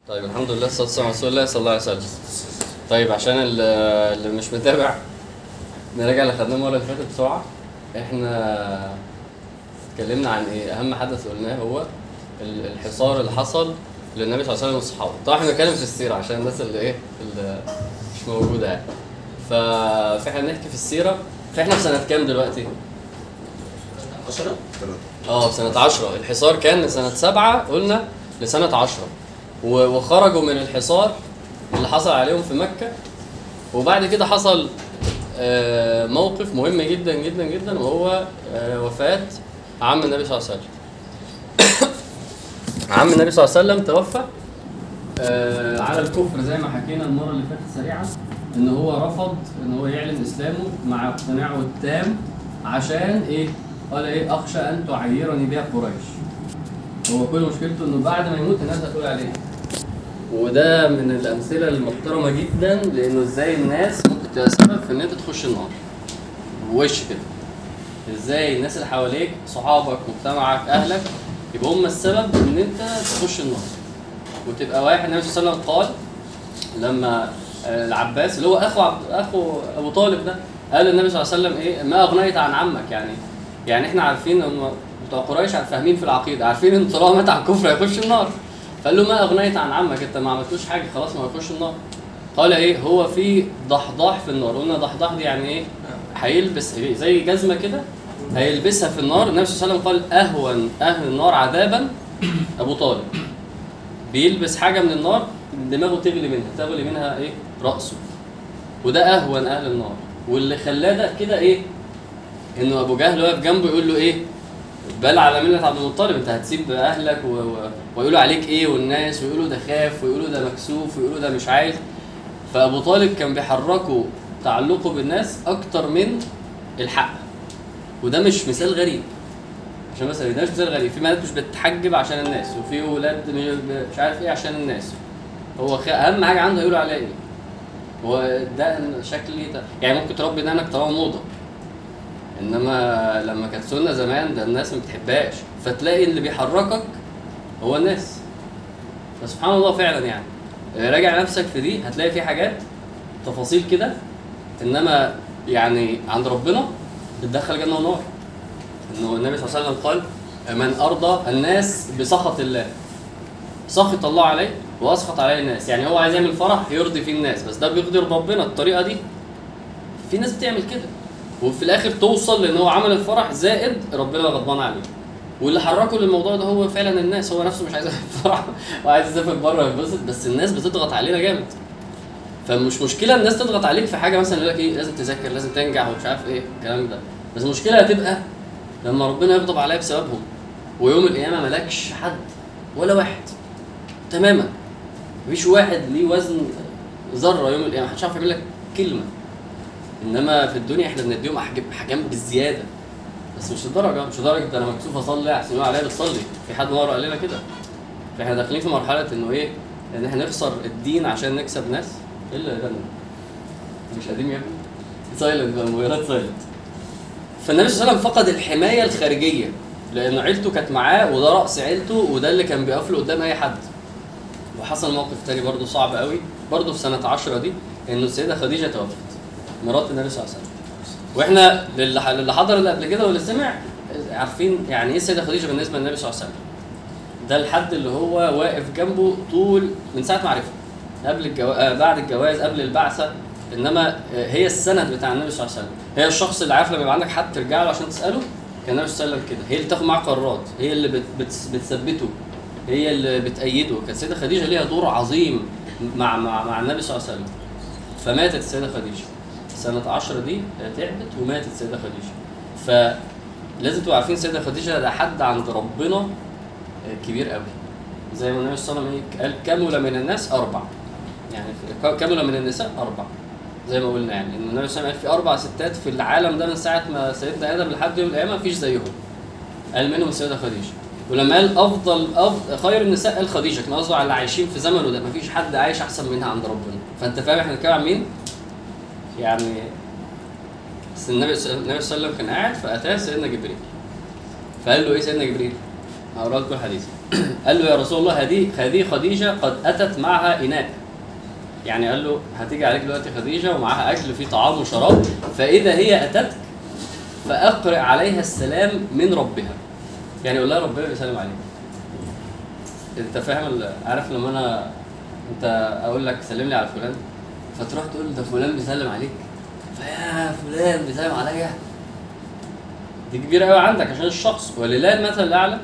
طيب الحمد لله والصلاه والسلام على رسول الله صلى الله عليه وسلم طيب عشان ال- اللي مش متابع نراجع اللي خدناه المره اللي فاتت بسرعه احنا اتكلمنا عن ايه اهم حدث قلناه هو ال- الحصار اللي حصل للنبي صلى الله عليه وسلم واصحابه طبعا احنا بنتكلم في السيره عشان الناس اللي ايه اللي مش موجوده يعني ف- فاحنا بنحكي في السيره فاحنا في سنه كام دلوقتي 10 اه في سنة 10 الحصار كان من سنة 7 قلنا لسنة 10 و- وخرجوا من الحصار اللي حصل عليهم في مكة وبعد كده حصل آه، موقف مهم جدا جدا جدا وهو آه، وفاة عم النبي صلى الله عليه وسلم عم النبي صلى الله عليه وسلم توفى آه، على الكفر زي ما حكينا المرة اللي فاتت سريعا ان هو رفض ان هو يعلن اسلامه مع اقتناعه التام عشان ايه؟ قال ايه اخشى ان تعيرني بها قريش. هو كل مشكلته انه بعد ما يموت الناس هتقول عليه. وده من الامثله المحترمه جدا لانه ازاي الناس ممكن تبقى سبب في ان انت تخش النار. وش كده. ازاي الناس اللي حواليك صحابك مجتمعك اهلك يبقى هم السبب ان انت تخش النار. وتبقى واحد النبي صلى الله عليه وسلم قال لما آه، العباس اللي هو اخو عبد اخو ابو طالب ده قال النبي صلى الله عليه وسلم ايه ما اغنيت عن عمك يعني يعني احنا عارفين هم بتوع قريش فاهمين في العقيده عارفين ان طالما مات عن كفر هيخش النار فقال له ما اغنيت عن عمك انت ما عملتوش حاجه خلاص ما هيخش النار قال ايه هو في ضحضاح في النار قلنا ضحضاح دي يعني ايه هيلبس زي جزمه كده هيلبسها في النار النبي صلى الله عليه وسلم قال اهون اهل النار عذابا ابو طالب بيلبس حاجه من النار دماغه تغلي منها تغلي منها ايه راسه وده اهون اهل النار واللي خلاه ده كده ايه انه ابو جهل واقف جنبه يقول له ايه بل على مله عبد المطلب انت هتسيب اهلك و... و... ويقولوا عليك ايه والناس ويقولوا ده خاف ويقولوا ده مكسوف ويقولوا ده مش عايز فابو طالب كان بيحركه تعلقه بالناس اكتر من الحق وده مش مثال غريب عشان بس ده مش مثال غريب في بنات مش بتحجب عشان الناس وفي ولاد مش- مش عارف ايه عشان الناس هو خ... اهم حاجه عنده يقولوا عليها ايه هو ده شكلي ده يعني ممكن تربي دقنك طالما موضه انما لما كانت سنه زمان ده الناس ما بتحبهاش فتلاقي اللي بيحركك هو الناس فسبحان الله فعلا يعني راجع نفسك في دي هتلاقي في حاجات تفاصيل كده انما يعني عند ربنا بتدخل جنه ونار انه النبي صلى الله عليه وسلم قال من ارضى الناس بسخط الله سخط الله عليه واسخط عليه الناس يعني هو عايز يعمل فرح يرضي فيه الناس بس ده بيرضي ربنا الطريقه دي في ناس بتعمل كده وفي الاخر توصل لان هو عمل الفرح زائد ربنا غضبان عليه واللي حركه للموضوع ده هو فعلا الناس هو نفسه مش عايز يعمل فرح وعايز يسافر بره ينبسط بس الناس بتضغط علينا جامد فمش مشكله الناس تضغط عليك في حاجه مثلا يقول لك ايه لازم تذاكر لازم تنجح ومش عارف ايه الكلام ده بس المشكله هتبقى لما ربنا يغضب عليا بسببهم ويوم القيامه مالكش حد ولا واحد تماما مفيش واحد ليه وزن ذره يوم القيامه محدش عارف يعمل لك كلمه انما في الدنيا احنا بنديهم أحجام- احجام بالزياده بس مش لدرجه مش لدرجه ده انا مكسوف اصلي احسن يقول عليا بتصلي في حد مره قال لنا كده فاحنا داخلين في مرحله انه ايه ان احنا نخسر الدين عشان نكسب ناس ايه اللي ده مش قديم يا ابني سايلنت بقى موبايلات سايلنت فالنبي صلى الله عليه وسلم فقد الحمايه الخارجيه لان عيلته كانت معاه وده راس عيلته وده اللي كان بيقف له قدام اي حد وحصل موقف تاني برضه صعب قوي برضه في سنه 10 دي انه السيده خديجه توفت مرات النبي صلى الله عليه وسلم واحنا للي ح- للي حضر اللي قبل كده واللي سمع عارفين يعني ايه السيده خديجه بالنسبه للنبي صلى الله عليه وسلم ده الحد اللي هو واقف جنبه طول من ساعه ما عرفه قبل الجو... آه بعد الجواز قبل البعثه انما آه هي السند بتاع النبي صلى الله عليه وسلم هي الشخص اللي عارف لما يبقى عندك حد ترجع له عشان تساله كان النبي صلى الله عليه وسلم كده هي اللي تاخد معاه قرارات هي اللي بت... بت... بتثبته هي اللي بتأيده كانت السيده خديجه ليها دور عظيم مع مع, مع النبي صلى الله عليه وسلم فماتت السيده خديجه سنه 10 دي تعبت وماتت السيده خديجه فلازم تبقوا عارفين السيده خديجه ده حد عند ربنا كبير قوي زي ما النبي صلى الله عليه وسلم قال كمل من الناس اربع يعني في- كمل من النساء اربع زي ما قلنا يعني ان النبي صلى الله عليه وسلم قال في اربع ستات في العالم ده من ساعه ما سيدنا ادم لحد يوم القيامه مفيش زيهم قال منهم السيده خديجه ولما قال افضل أفضل خير النساء قال خديجه كان قصده على اللي عايشين في زمنه ده مفيش حد عايش احسن منها عند ربنا فانت فاهم احنا بنتكلم عن مين؟ يعني بس النبي صلى النبي صلى الله عليه وسلم كان قاعد فاتاه سيدنا جبريل فقال له ايه سيدنا جبريل؟ هقرا لكم الحديث قال له يا رسول الله هذه هذه خديجه قد اتت معها اناء يعني قال له هتيجي عليك دلوقتي خديجه ومعاها اكل فيه طعام وشراب فاذا هي اتتك فاقرئ عليها السلام من ربها يعني قول لها ربنا بيسلم عليك انت فاهم ال- عارف لما انا انت اقول لك سلم لي على فلان فتروح تقول ده فلان بيسلم عليك فيا فلان بيسلم عليا دي كبيره قوي عندك عشان الشخص ولله المثل الاعلى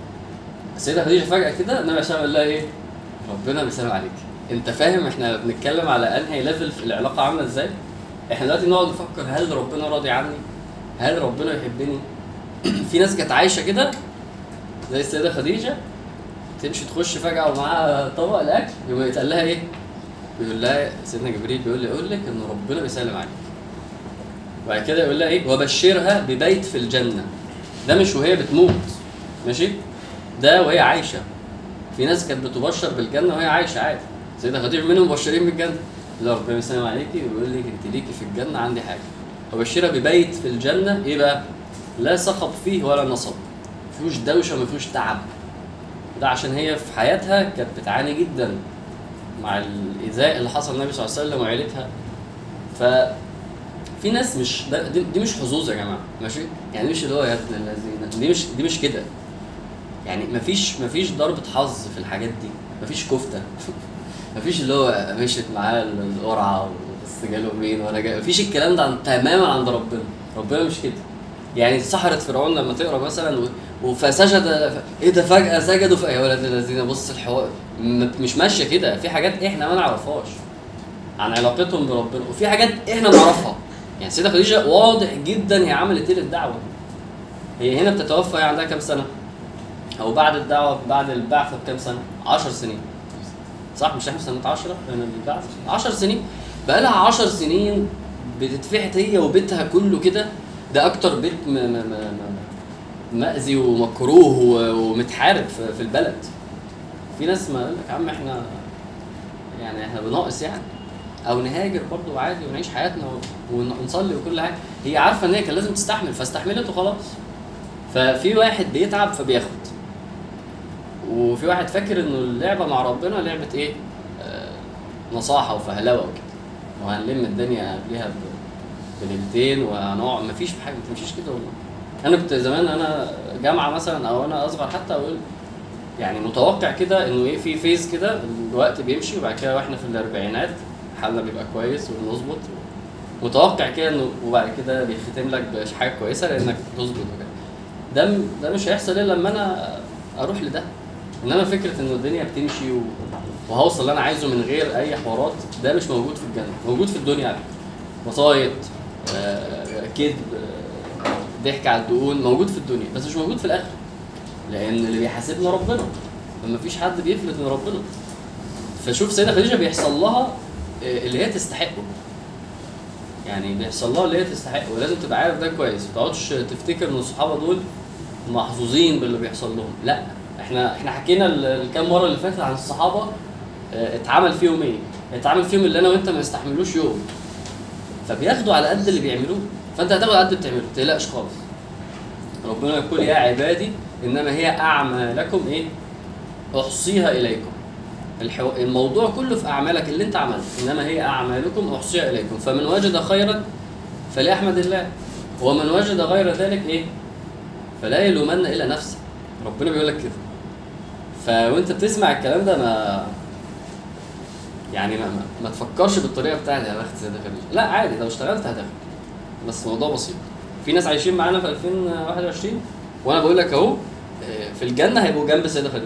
السيده خديجه فجاه كده النبي صلى الله عليه وسلم قال لها ايه ربنا بيسلم عليك انت فاهم احنا بنتكلم على انهي ليفل في العلاقه عامله ازاي احنا دلوقتي نقعد نفكر هل ربنا راضي عني هل ربنا يحبني في ناس كانت عايشه كده زي السيده خديجه تمشي تخش فجاه ومعاها طبق الاكل يقوم يتقال لها ايه بيقول لها سيدنا جبريل بيقول لي يقول لك ان ربنا بيسلم عليك وبعد كده يقول لها ايه وبشرها ببيت في الجنه ده مش وهي بتموت ماشي ده وهي عايشه في ناس كانت بتبشر بالجنه وهي عايشه عادي سيدنا خديجه منهم مبشرين بالجنه لا ربنا يسلم عليكي ويقول لك انت ليكي في الجنه عندي حاجه وبشرها ببيت في الجنه ايه بقى لا صخب فيه ولا نصب ما فيهوش دوشه ما فيهوش تعب ده عشان هي في حياتها كانت بتعاني جدا مع الايذاء اللي حصل للنبي صلى الله عليه وسلم وعيلتها ف في ناس مش ده دي, دي مش حظوظ يا جماعه ماشي يعني مش اللي هو يا ابن الذين دي مش دي مش كده يعني مفيش مفيش ضربه حظ في الحاجات دي مفيش كفته مفيش اللي هو مشيت معاه القرعه بس جاله مين وانا جاي مفيش الكلام ده عن- تماما عند ربنا ربنا مش كده يعني سحرة فرعون لما تقرا مثلا و- وفسجد ف- ايه ده فجأة سجدوا ف- يا ولد الذين بص الحوار م- مش ماشية كده في حاجات احنا ما نعرفهاش عن علاقتهم بربنا وفي حاجات احنا نعرفها يعني السيدة خديجة واضح جدا هي عملت ايه للدعوة هي هنا بتتوفى هي عندها كام سنة؟ أو بعد الدعوة بعد البعثة بكام سنة؟ 10 سنين صح مش احنا في سنة 10 من البعث 10 سنين بقى لها 10 سنين بتتفحت هي وبيتها كله كده ده أكتر بيت م- م- م- م- مأذي ومكروه و- ومتحارب في- في البلد في ناس ما قال لك يا عم احنا يعني احنا بناقص يعني او نهاجر برضه عادي ونعيش حياتنا و- ون- ونصلي وكل حاجه هي عارفه ان هي كان لازم تستحمل فاستحملت وخلاص ففي واحد بيتعب فبياخد وفي واحد فاكر انه اللعبه مع ربنا لعبه ايه آه نصاحه وفهلوه وكده وهنلم الدنيا قبلها ب- بليلتين وهنقعد مفيش حاجه ما تمشيش كده والله انا كنت زمان انا جامعه مثلا او انا اصغر حتى اقول يعني متوقع كده انه ايه في فيز كده الوقت بيمشي وبعد كده واحنا في الاربعينات حالنا بيبقى كويس ونظبط متوقع كده انه وبعد كده بيختم لك بحاجه كويسه لانك تظبط وكده ده م- ده مش هيحصل الا لما انا اروح لده انما فكره انه الدنيا بتمشي و... وهوصل اللي انا عايزه من غير اي حوارات ده مش موجود في الجنه موجود في الدنيا على فكره وسايط آه، كذب آه، ضحك على الدقون موجود في الدنيا بس مش موجود في الاخره لان اللي بيحاسبنا ربنا فما فيش حد بيفلت من ربنا فشوف سيدة خديجة بيحصل لها آه، اللي هي تستحقه يعني بيحصل لها اللي هي تستحقه ولازم تبقى عارف ده كويس ما تقعدش تفتكر ان الصحابة دول محظوظين باللي بيحصل لهم لا احنا احنا حكينا ال- الكام مرة اللي فاتت عن الصحابة آه، اتعمل فيهم ايه اتعمل فيهم اللي انا وانت ما نستحملوش يوم فبياخدوا على قد اللي بيعملوه فانت هتاخد على قد اللي بتعمله ما تقلقش خالص ربنا يقول يا عبادي انما هي اعمالكم ايه احصيها اليكم الحو... الموضوع كله في اعمالك اللي انت عملته انما هي اعمالكم احصيها اليكم فمن وجد خيرا فليحمد الله ومن وجد غير ذلك ايه فلا يلومن الا نفسه ربنا بيقول لك كده فوانت بتسمع الكلام ده ما يعني ما, ما, ما تفكرش بالطريقه بتاعتي يا بخت سيدة خديجه لا عادي لو اشتغلت هتاخد بس الموضوع بسيط في ناس عايشين معانا في 2021 وانا بقول لك اهو آه، في الجنه هيبقوا جنب السيده خديجه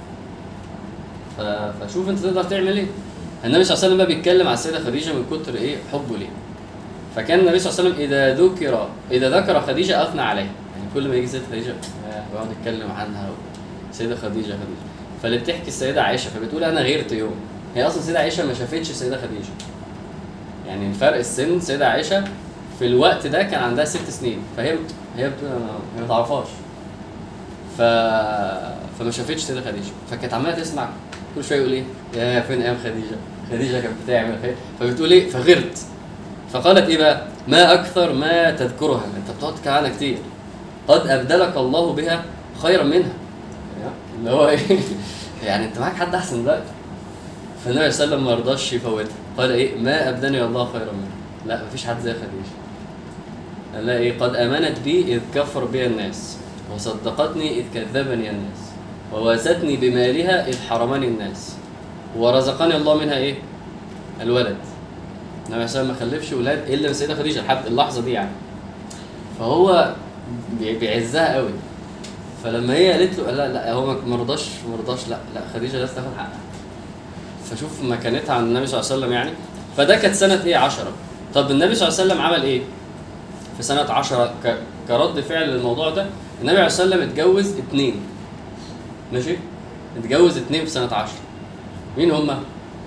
ف- فشوف انت تقدر تعمل ايه النبي صلى الله عليه وسلم بقى بيتكلم على السيده خديجه من كتر ايه حبه ليه فكان النبي صلى الله عليه وسلم اذا ذكر اذا ذكر خديجه اثنى عليها يعني كل ما يجي سيده خديجه آه، بيقعد يتكلم عنها سيده خديجه خديجه فاللي بتحكي السيده عائشه فبتقول انا غيرت يوم هي اصلا السيده عائشه ما شافتش السيده خديجه يعني الفرق السن السيده عائشه في الوقت ده كان عندها ست سنين فهي هي بتقول انا هي ما تعرفهاش ف فما شافتش سيده خديجه فكانت عماله تسمع كل شويه يقول ايه يا فين ايام خديجه خديجه كانت بتعمل خير فبتقول ايه فغرت فقالت ايه بقى ما اكثر ما تذكرها انت بتقعد تتكلم عنها كتير قد ابدلك الله بها خيرا منها اللي هو ايه يعني انت معاك حد احسن دلوقتي فالنبي صلى الله عليه وسلم ما رضاش يفوتها قال ايه ما ابدني الله خيرا منه لا مفيش حد زي خديجه قال لها ايه قد امنت بي اذ كفر بي الناس وصدقتني اذ كذبني الناس وواستني بمالها اذ حرمني الناس ورزقني الله منها ايه الولد النبي صلى الله عليه وسلم ما خلفش ولاد الا من السيده خديجه لحد اللحظه دي يعني فهو بي- بيعزها قوي فلما هي قالت له لا لا هو ما- ما رضاش ما رضاش لا لا خديجه لازم تاخد حقها فشوف مكانتها عند النبي صلى الله عليه وسلم يعني فده كانت سنه ايه 10 طب النبي صلى الله عليه وسلم عمل ايه في سنه 10 ك... كرد فعل للموضوع ده النبي عليه الصلاه والسلام اتجوز اتنين ماشي اتجوز اتنين في سنه 10 مين هما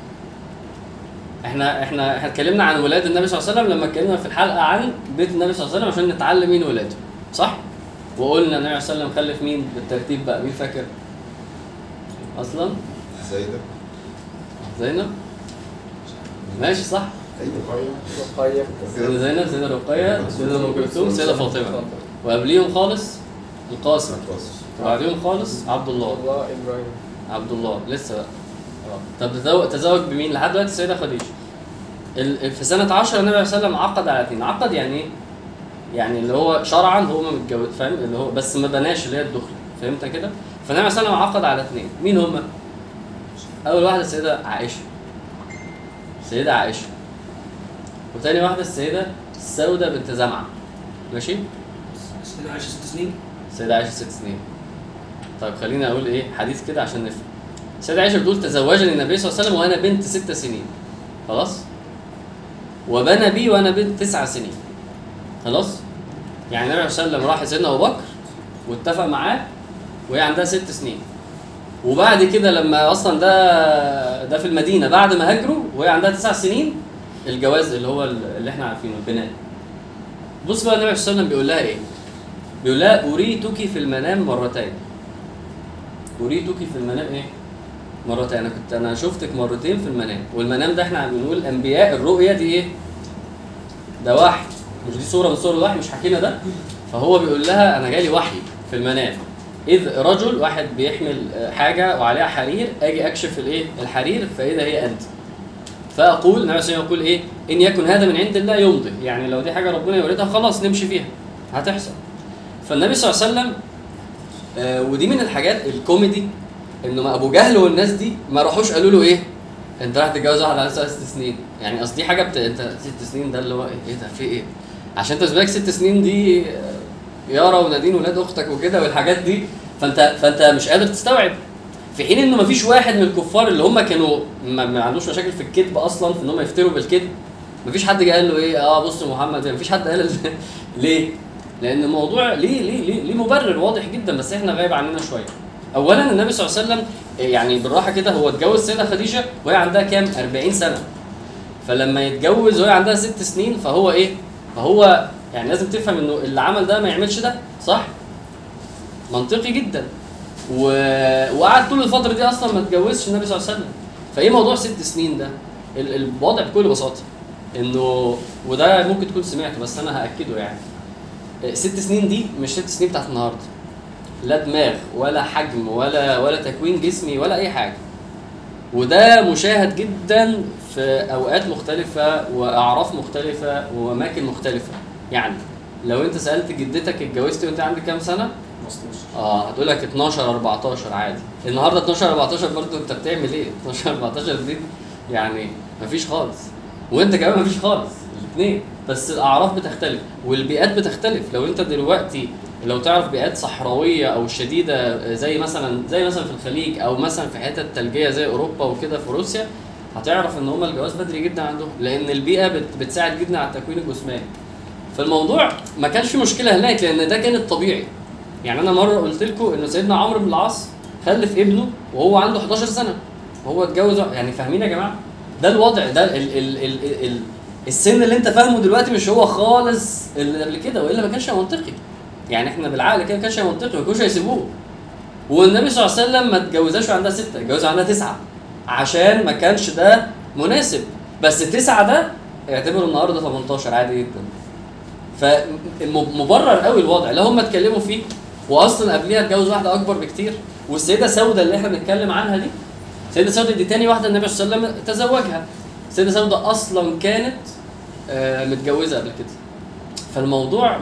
احنا احنا احنا اتكلمنا عن ولاد النبي صلى الله عليه وسلم لما اتكلمنا في الحلقه عن بيت النبي صلى الله عليه وسلم عشان نتعلم مين ولاده صح وقلنا النبي صلى الله عليه وسلم خلف مين بالترتيب بقى مين فاكر اصلا زايدة زينب ماشي صح رقية سيدة زينب سيدة رقية سيدة أم كلثوم سيدة فاطمة وقبليهم خالص القاسم وبعديهم خالص عبد الله الله إبراهيم عبد الله لسه بقى اه طب تزوج تزوج بمين لحد دلوقتي السيدة خديجة ال- في سنة 10 النبي صلى الله عليه وسلم عقد على اثنين عقد يعني ايه؟ يعني اللي هو شرعا هو ما متجوز فاهم اللي هو بس ما بناش اللي هي الدخلة فهمت كده؟ فالنبي صلى الله عليه وسلم عقد على اثنين مين هما؟ أول واحدة السيدة عائشة السيدة عائشة وتاني واحدة السيدة سودة بنت زمعة ماشي؟ سنة عايشة ست سنين السيدة عائشة ست سنين طيب خليني أقول إيه حديث كده عشان نفهم السيدة عائشة بتقول تزوجني النبي صلى الله عليه وسلم وأنا بنت ست سنين خلاص وبنى بي وأنا بنت تسع سنين خلاص يعني النبي صلى الله عليه وسلم راح لسيدنا أبو بكر واتفق معاه وهي عندها ست سنين وبعد كده لما اصلا ده ده في المدينه بعد ما هاجروا وهي عندها تسع سنين الجواز اللي هو اللي احنا عارفينه البناء بص بقى النبي صلى الله عليه وسلم بيقول لها ايه؟ بيقول لها اريتك في المنام مرتين اريتك في المنام ايه؟ مرتين انا كنت انا شفتك مرتين في المنام والمنام ده احنا بنقول الانبياء الرؤيه دي ايه؟ ده وحي مش دي صوره من صور الوحي مش حكينا ده فهو بيقول لها انا جالي وحي في المنام اذ رجل واحد بيحمل آه، حاجه وعليها حرير اجي اكشف الايه الحرير فاذا هي انت فاقول النبي صلى الله عليه وسلم يقول ايه ان يكن هذا من عند الله يمضي يعني لو دي حاجه ربنا يوريتها خلاص نمشي فيها هتحصل فالنبي صلى الله عليه وسلم آه ودي من الحاجات الكوميدي انه ما ابو جهل والناس دي ما راحوش قالوا له ايه انت رايح تتجوز واحد على ست سنين يعني اصل دي حاجه بت... انت ست سنين ده اللي هو ايه إيه ده في ايه عشان انت بالنسبه لك ست سنين دي آه، يارا ونادين ولاد اختك وكده والحاجات دي فانت فانت مش قادر تستوعب في حين انه مفيش واحد من الكفار اللي هم كانوا ما, ما عندوش مشاكل في الكذب اصلا في ان هم يفتروا بالكذب مفيش حد جه قال له ايه اه بص محمد مفيش حد قال ليه؟ لان الموضوع ليه ليه ليه, ليه مبرر واضح جدا بس احنا غايب عننا شويه. اولا النبي صلى الله عليه وسلم يعني بالراحه كده هو اتجوز السيده خديجه وهي عندها كام؟ 40 سنه. فلما يتجوز وهي عندها ست سنين فهو ايه؟ فهو يعني لازم تفهم انه اللي عمل ده ما يعملش ده صح؟ منطقي جدا. و... وقعد طول الفتره دي اصلا ما اتجوزش النبي صلى الله عليه وسلم. فايه موضوع ست سنين ده؟ ال- الوضع بكل بساطه انه وده ممكن تكون سمعته بس انا هاكده يعني. ست سنين دي مش ست سنين بتاعت النهارده لا دماغ ولا حجم ولا ولا تكوين جسمي ولا اي حاجه وده مشاهد جدا في اوقات مختلفه واعراف مختلفه واماكن مختلفه يعني لو انت سالت جدتك اتجوزتي وانت عندك كام سنه اه هتقول لك 12 14 عادي النهارده 12 14 برضه انت بتعمل ايه 12 14 دي يعني مفيش خالص وانت كمان مفيش خالص الاثنين بس الاعراف بتختلف والبيئات بتختلف لو انت دلوقتي لو تعرف بيئات صحراويه او شديده زي مثلا زي مثلا في الخليج او مثلا في حتت ثلجيه زي اوروبا وكده في روسيا هتعرف ان هم الجواز بدري جدا عندهم لان البيئه بت بتساعد جدا على التكوين الجسماني فالموضوع ما كانش في مشكله هناك لان ده كان الطبيعي يعني انا مره قلت لكم انه سيدنا عمرو بن العاص خلف ابنه وهو عنده 11 سنه وهو اتجوز يعني فاهمين يا جماعه ده الوضع ده ال ال ال ال ال السن اللي انت فاهمه دلوقتي مش هو خالص اللي قبل كده والا ما كانش منطقي يعني احنا بالعقل كده ما كانش منطقي ما كانوش هيسيبوه والنبي صلى الله عليه وسلم ما اتجوزهاش وعندها سته اتجوزها وعندها تسعه عشان ما كانش ده مناسب بس تسعه ده اعتبروا النهارده 18 عادي جدا فمبرر قوي الوضع لا هم اتكلموا فيه واصلا قبليها اتجوز واحده اكبر بكتير والسيده سوده اللي احنا بنتكلم عنها دي السيده سوده دي تاني واحده النبي صلى الله عليه وسلم تزوجها السيده سوده اصلا كانت آه، متجوزه قبل كده فالموضوع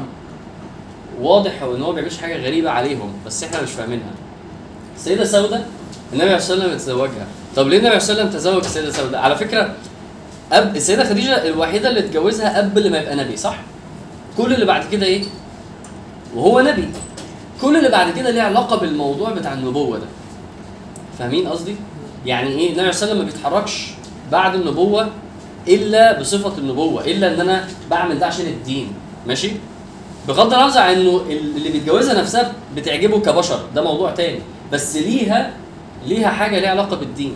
واضح ان هو ما بيعملش حاجه غريبه عليهم بس احنا مش فاهمينها السيده سوده النبي صلى الله عليه وسلم تزوجها طب ليه النبي صلى الله عليه وسلم تزوج السيده سوده على فكره أب السيده خديجه الوحيده اللي اتجوزها قبل ما يبقى نبي صح كل اللي بعد كده ايه وهو نبي كل اللي بعد كده ليه علاقه بالموضوع بتاع النبوه ده فاهمين قصدي يعني ايه النبي صلى الله عليه وسلم ما بيتحركش بعد النبوه الا بصفه النبوه الا ان انا بعمل ده عشان الدين ماشي بغض النظر عن انه اللي بيتجوزها نفسها بتعجبه كبشر ده موضوع تاني بس ليها ليها حاجه ليها علاقه بالدين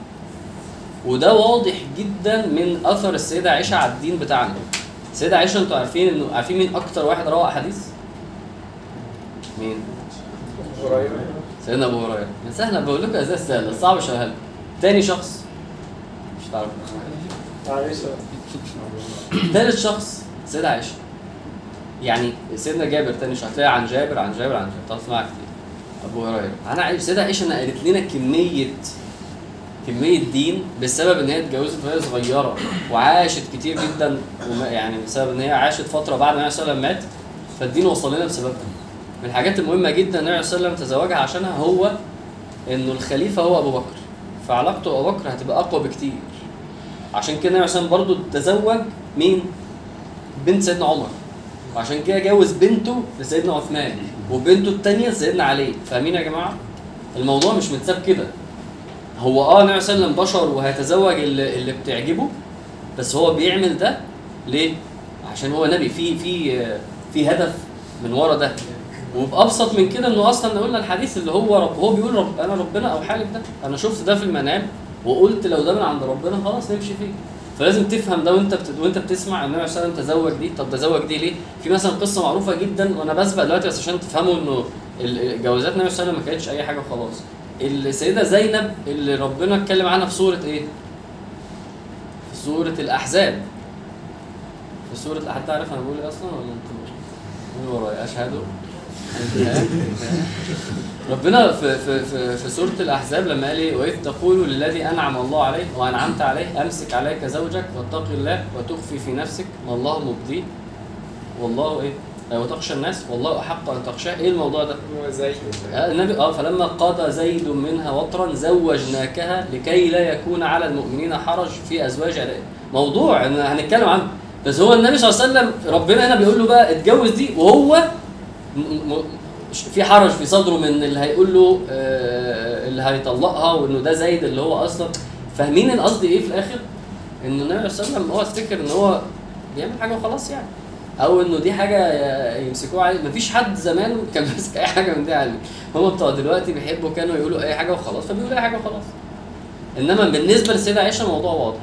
وده واضح جدا من اثر السيده عائشه على الدين بتاعنا السيده عائشه انتوا عارفين انه عارفين مين اكتر واحد روى احاديث مين هريرة سيدنا ابو هريره من سهله بقول لكم ازاي سهله الصعب شغال تاني شخص مش تعرف عائشة ثالث شخص سيدة عائشة يعني سيدنا جابر تاني شخص هتلاقي عن جابر عن جابر عن جابر طب اسمعها كتير ابو هريره انا عايش سيدة عائشة نقلت لنا كمية كمية دين بسبب ان هي اتجوزت وهي صغيرة وعاشت كتير جدا وما يعني بسبب ان هي عاشت فترة بعد ما النبي صلى الله عليه وسلم مات فالدين وصل لنا بسببها من الحاجات المهمة جدا النبي صلى الله عليه وسلم تزوجها عشانها هو انه الخليفة هو ابو بكر فعلاقته بابو بكر هتبقى اقوى بكتير عشان كده النبي صلى الله عليه وسلم برضه تزوج مين؟ بنت سيدنا عمر وعشان كده جوز بنته لسيدنا عثمان وبنته الثانيه لسيدنا علي فاهمين يا جماعه؟ الموضوع مش متساب كده هو اه النبي صلى الله عليه وسلم بشر وهيتزوج اللي, اللي بتعجبه بس هو بيعمل ده ليه؟ عشان هو نبي في في في هدف من ورا ده وبابسط من كده انه اصلا قلنا الحديث اللي هو رب هو بيقول رب انا ربنا او حالك ده انا شفت ده في المنام وقلت لو ده من عند ربنا خلاص نمشي فيه فلازم تفهم ده وانت بت... وانت بتسمع النبي صلى الله عليه وسلم تزوج دي طب تزوج دي ليه؟ في مثلا قصه معروفه جدا وانا بسبق دلوقتي بس عشان تفهموا انه ال- جوازات النبي صلى الله عليه وسلم ما كانتش اي حاجه وخلاص. السيده زينب اللي ربنا اتكلم عنها في سوره ايه؟ في سوره الاحزاب. في سوره حد عارف انا بقول ايه اصلا ولا انتوا؟ قولوا ورايا اشهد ربنا في في في في سوره الاحزاب لما قال ايه واذ تقول للذي انعم الله عليه وانعمت عليه امسك عليك زوجك واتق الله وتخفي في نفسك ما الله مبديه والله ايه آه، وتخشى الناس والله احق ان تخشاه ايه الموضوع ده؟ هو زي آه، النبي اه فلما قضى زيد منها وطرا زوجناكها لكي لا يكون على المؤمنين حرج في ازواج عدائهم موضوع إن هنتكلم عنه بس هو النبي صلى الله عليه وسلم ربنا هنا بيقول له بقى اتجوز دي وهو م- م- في حرج في صدره من اللي هيقول له آه، اللي هيطلقها وانه ده زيد اللي هو اصلا فاهمين القصد ايه في الاخر؟ انه النبي صلى الله عليه وسلم هو افتكر ان هو بيعمل حاجه وخلاص يعني او انه دي حاجه يمسكوها عليه مفيش حد زمان كان ماسك اي حاجه من دي عليه هم بتوع دلوقتي بيحبوا كانوا يقولوا اي حاجه وخلاص فبيقولوا اي حاجه وخلاص انما بالنسبه للسيده عائشه الموضوع واضح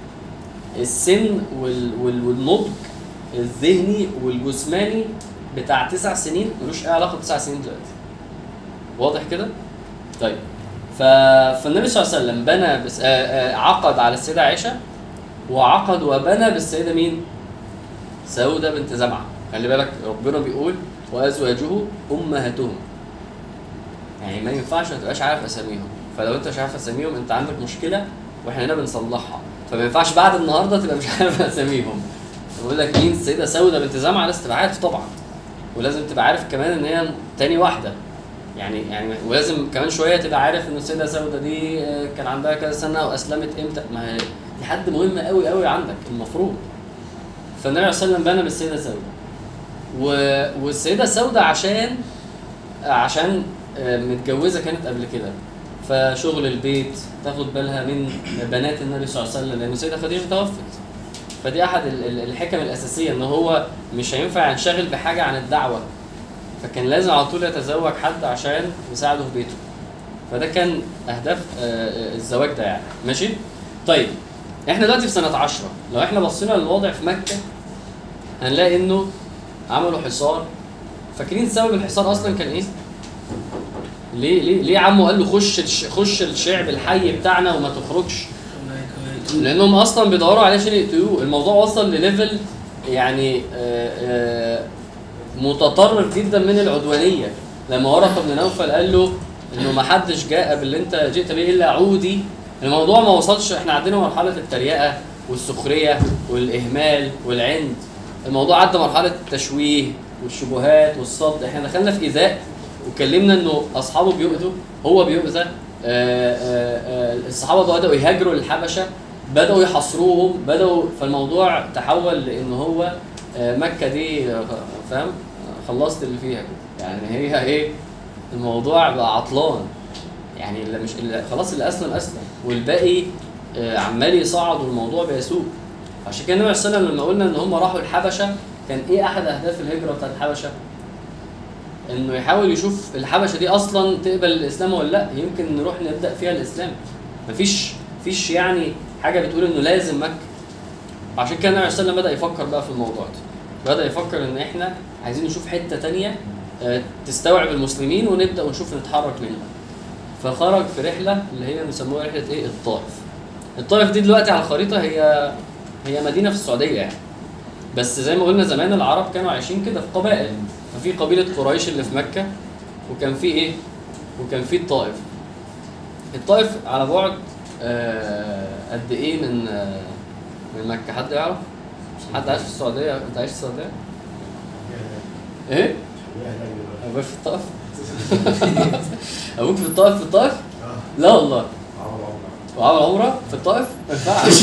السن وال... وال... والنضج الذهني والجسماني بتاع تسع سنين ملوش اي علاقه بتسع سنين دلوقتي واضح كده؟ طيب ف... فالنبي صلى الله عليه وسلم بنى بس... آه آه عقد على السيده عائشه وعقد وبنى بالسيده مين؟ سودة بنت زمعة خلي بالك ربنا بيقول وازواجه امهاتهم يعني ما ينفعش ما تبقاش عارف اساميهم فلو انت مش عارف اساميهم انت عندك مشكله واحنا هنا بنصلحها فما ينفعش بعد النهارده تبقى مش عارف اساميهم بقول لك مين السيده سودة بنت زمعة لازم تبقى عارف طبعا ولازم تبقى عارف كمان ان هي تاني واحده يعني يعني ولازم كمان شويه تبقى عارف ان السيده سودة دي آه، كان عندها كذا سنه واسلمت امتى ما هي دي حد مهم قوي قوي عندك المفروض فالنبي صلى الله عليه وسلم بنى بالسيده سودة و... والسيده سودة عشان عشان آه، متجوزه كانت قبل كده فشغل البيت تاخد بالها من بنات النبي صلى الله عليه وسلم لان السيده خديجه توفت فدي احد ال- ال- الحكم الاساسيه ان هو مش هينفع ينشغل بحاجه عن الدعوه فكان لازم على طول يتزوج حد عشان يساعده في بيته فده كان اهداف آه، آه، الزواج ده يعني ماشي طيب احنا دلوقتي في سنه 10 لو احنا بصينا للوضع في مكه هنلاقي انه عملوا حصار فاكرين سبب الحصار اصلا كان ايه؟ ليه ليه ليه عمه قال له خش الش- خش الشعب الحي بتاعنا وما تخرجش لانهم اصلا بيدوروا عليه عشان يقتلوه الموضوع وصل لليفل يعني آه، آه، متطرف جدا من العدوانيه لما ورقه بن نوفل قال له انه ما حدش جاء باللي انت جئت به الا عودي الموضوع ما وصلش احنا عندنا مرحله التريقه والسخريه والاهمال والعند الموضوع عدى مرحله التشويه والشبهات والصد احنا دخلنا في ايذاء واتكلمنا انه اصحابه بيؤذوا هو بيؤذى آه، آه، آه، الصحابه بداوا يهاجروا للحبشه بداوا يحاصروهم بداوا فالموضوع تحول لان هو آه، مكه دي آه، فاهم خلصت اللي فيها كده يعني هي ايه الموضوع بقى عطلان يعني اللي مش اللي خلاص اللي اسلم اسلم والباقي آه، عمال يصعد والموضوع بيسوق عشان كده النبي صلى الله عليه وسلم لما قلنا ان هم راحوا الحبشه كان ايه احد اهداف الهجره بتاعت الحبشه؟ انه يحاول يشوف الحبشه دي اصلا تقبل الاسلام ولا لا يمكن نروح نبدا فيها الاسلام مفيش فيش يعني حاجه بتقول انه لازم مكه عشان كده النبي صلى الله عليه وسلم بدا يفكر بقى في الموضوع ده بدا يفكر ان احنا عايزين نشوف حته تانية آه، تستوعب المسلمين ونبدا ونشوف نتحرك منها فخرج في رحله اللي هي بيسموها رحله ايه الطائف الطائف دي دلوقتي على الخريطه هي هي مدينه في السعوديه يعني بس زي ما قلنا زمان العرب كانوا عايشين كده في قبائل ففي قبيله قريش اللي في مكه وكان في ايه وكان في الطائف الطائف على بعد آه، قد ايه من آه، من مكه حد يعرف حد عايش في السعوديه انت عايش في السعوديه ايه ابوك في الطائف ابوك في الطائف في الطائف لا والله وعمل عمره في الطائف ما ينفعش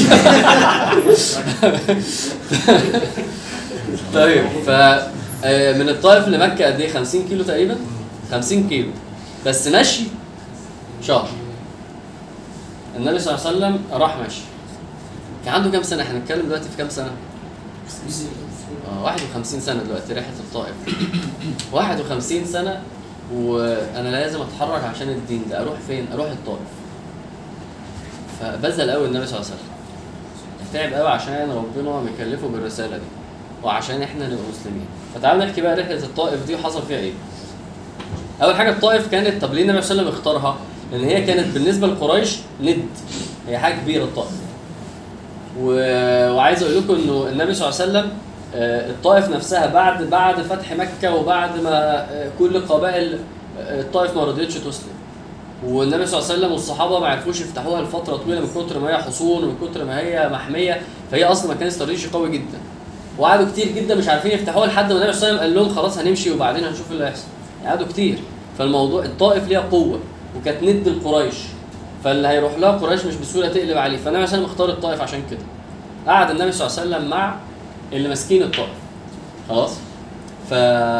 طيب ف آه، من الطائف لمكه قد ايه 50 كيلو تقريبا 50 كيلو بس مشي شهر النبي صلى الله عليه وسلم راح مشي كان عنده كام سنه احنا بنتكلم دلوقتي في كام سنه اه 51 سنه دلوقتي رحله الطائف 51 سنه وانا لازم اتحرك عشان الدين ده اروح فين اروح الطائف فبذل قوي النبي صلى الله عليه وسلم تعب قوي عشان ربنا مكلفه بالرساله دي وعشان احنا نبقى مسلمين فتعالوا نحكي بقى رحله الطائف دي وحصل فيها ايه اول حاجه الطائف كانت طب ليه النبي صلى الله عليه وسلم اختارها لان هي كانت بالنسبه لقريش ند هي حاجه كبيره الطائف و... وعايز اقول لكم انه النبي صلى الله عليه وسلم آه، الطائف نفسها بعد بعد فتح مكه وبعد ما آه، كل قبائل آه، الطائف ما رضيتش تسلم والنبي صلى الله عليه وسلم والصحابه ما عرفوش يفتحوها لفتره طويله من كتر ما هي حصون ومن كتر ما هي محميه فهي اصلا ما كان استراتيجي قوي جدا وقعدوا كتير جدا مش عارفين يفتحوها لحد ما النبي صلى الله عليه وسلم قال لهم خلاص هنمشي وبعدين هنشوف إيه اللي هيحصل قعدوا كتير فالموضوع الطائف ليها قوه وكانت ند لقريش فاللي هيروح لها قريش مش بسهوله تقلب عليه فالنبي صلى الله عليه وسلم اختار الطائف عشان كده قعد النبي صلى الله عليه وسلم مع اللي ماسكين الطائف خلاص ف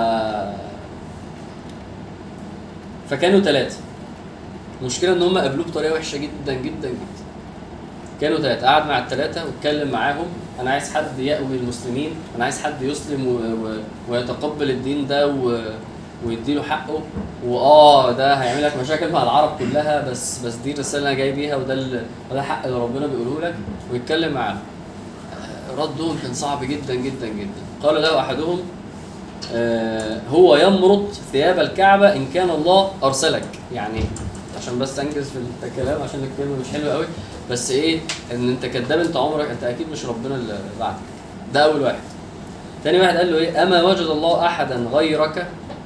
فكانوا ثلاثه المشكله ان هم قابلوه بطريقه وحشه جدا جدا جدا كانوا ثلاثه قعد مع الثلاثه واتكلم معاهم انا عايز حد يأوي المسلمين انا عايز حد يسلم و... و... ويتقبل الدين ده و... ويديله حقه واه ده هيعمل لك مشاكل مع العرب كلها بس بس دي الرساله اللي انا جاي بيها وده ال... وده الحق اللي ربنا بيقوله لك ويتكلم معاهم آه، ردهم كان صعب جدا جدا جدا قال له احدهم آه، هو يمرط ثياب الكعبه ان كان الله ارسلك يعني عشان بس انجز في الكلام عشان الكلمه مش حلوه قوي بس ايه ان انت كذاب انت عمرك انت اكيد مش ربنا اللي بعتك ده اول واحد تاني واحد قال له ايه اما وجد الله احدا غيرك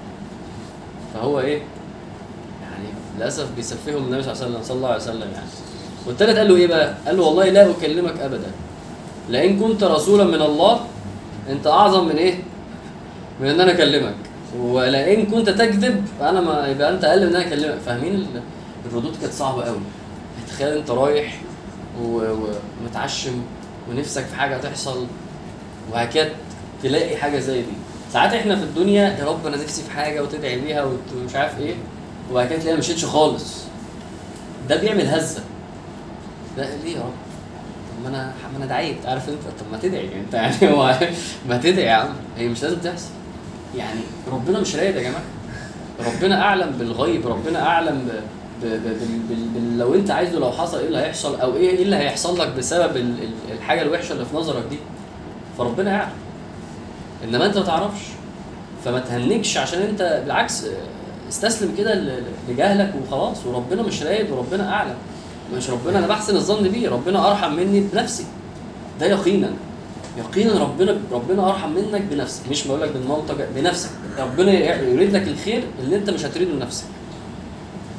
فهو ايه يعني للاسف بيسفههم النبي صلى الله عليه وسلم صلى الله عليه وسلم يعني والتالت قال له ايه بقى قال له والله لا اكلمك ابدا لئن كنت رسولا من الله انت اعظم من ايه من ان انا اكلمك ولئن كنت تكذب انا ما يبقى انت اقل من ان انا اكلمك فاهمين ال- الردود كانت صعبه قوي تخيل انت رايح و- ومتعشم ونفسك في حاجه تحصل وهكذا تلاقي حاجه زي دي ساعات احنا في الدنيا يا رب انا نفسي في حاجه وتدعي بيها وت- ومش عارف ايه وبعد كده تلاقيها مشيتش خالص ده بيعمل هزه لا ليه يا رب طب ما انا ما انا دعيت عارف انت طب ما تدعي انت يعني هو ما تدعي يا عم هي مش لازم تحصل يعني ربنا مش رايد يا جماعه ربنا اعلم بالغيب ربنا اعلم ب... ب... ب... بال... بال... بال... لو انت عايزه لو حصل ايه اللي هيحصل او ايه ايه اللي هيحصل لك بسبب ال... ال- الحاجه الوحشه اللي في نظرك دي فربنا يعلم انما انت ما تعرفش فما تهنكش عشان انت بالعكس اه، استسلم كده ل- لجهلك وخلاص وربنا مش رايد وربنا اعلم مش ربنا انا بحسن الظن بيه ربنا ارحم مني بنفسي ده يقينا يقينا ربنا ربنا ارحم منك بنفسك مش بقول لك بالمنطق بنفسك ربنا يريد لك الخير اللي انت مش هتريده لنفسك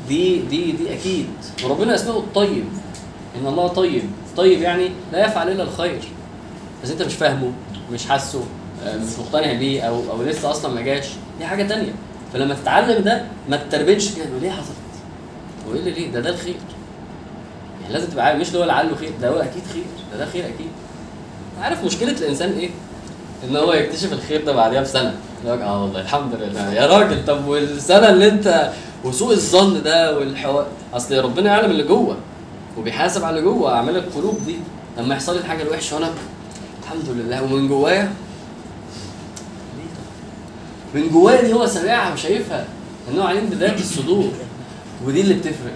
دي دي دي اكيد وربنا اسمه الطيب ان الله طيب طيب يعني لا يفعل الا الخير بس انت مش فاهمه مش حاسه آه، مش مقتنع بيه او او لسه اصلا ما جاش دي حاجه تانية فلما تتعلم ده ما تتربنش كده ليه حصلت هو ايه اللي ليه ده ده الخير يعني لازم تبقى عارف مش اللي هو لعله خير ده هو اكيد خير ده ده خير اكيد عارف مشكله الانسان ايه ان هو يكتشف الخير ده بعديها بسنه يقول لك اه والله الحمد لله يا راجل طب والسنه اللي انت وسوء الظن ده والحوار اصل ربنا يعلم اللي جوه وبيحاسب على اللي جوه اعمال القلوب دي لما يحصل لي الحاجه الوحشه وانا الحمد لله ومن جوايا ليه طب؟ من جوايا دي هو سامعها وشايفها ان هو عليم بذات الصدور ودي اللي بتفرق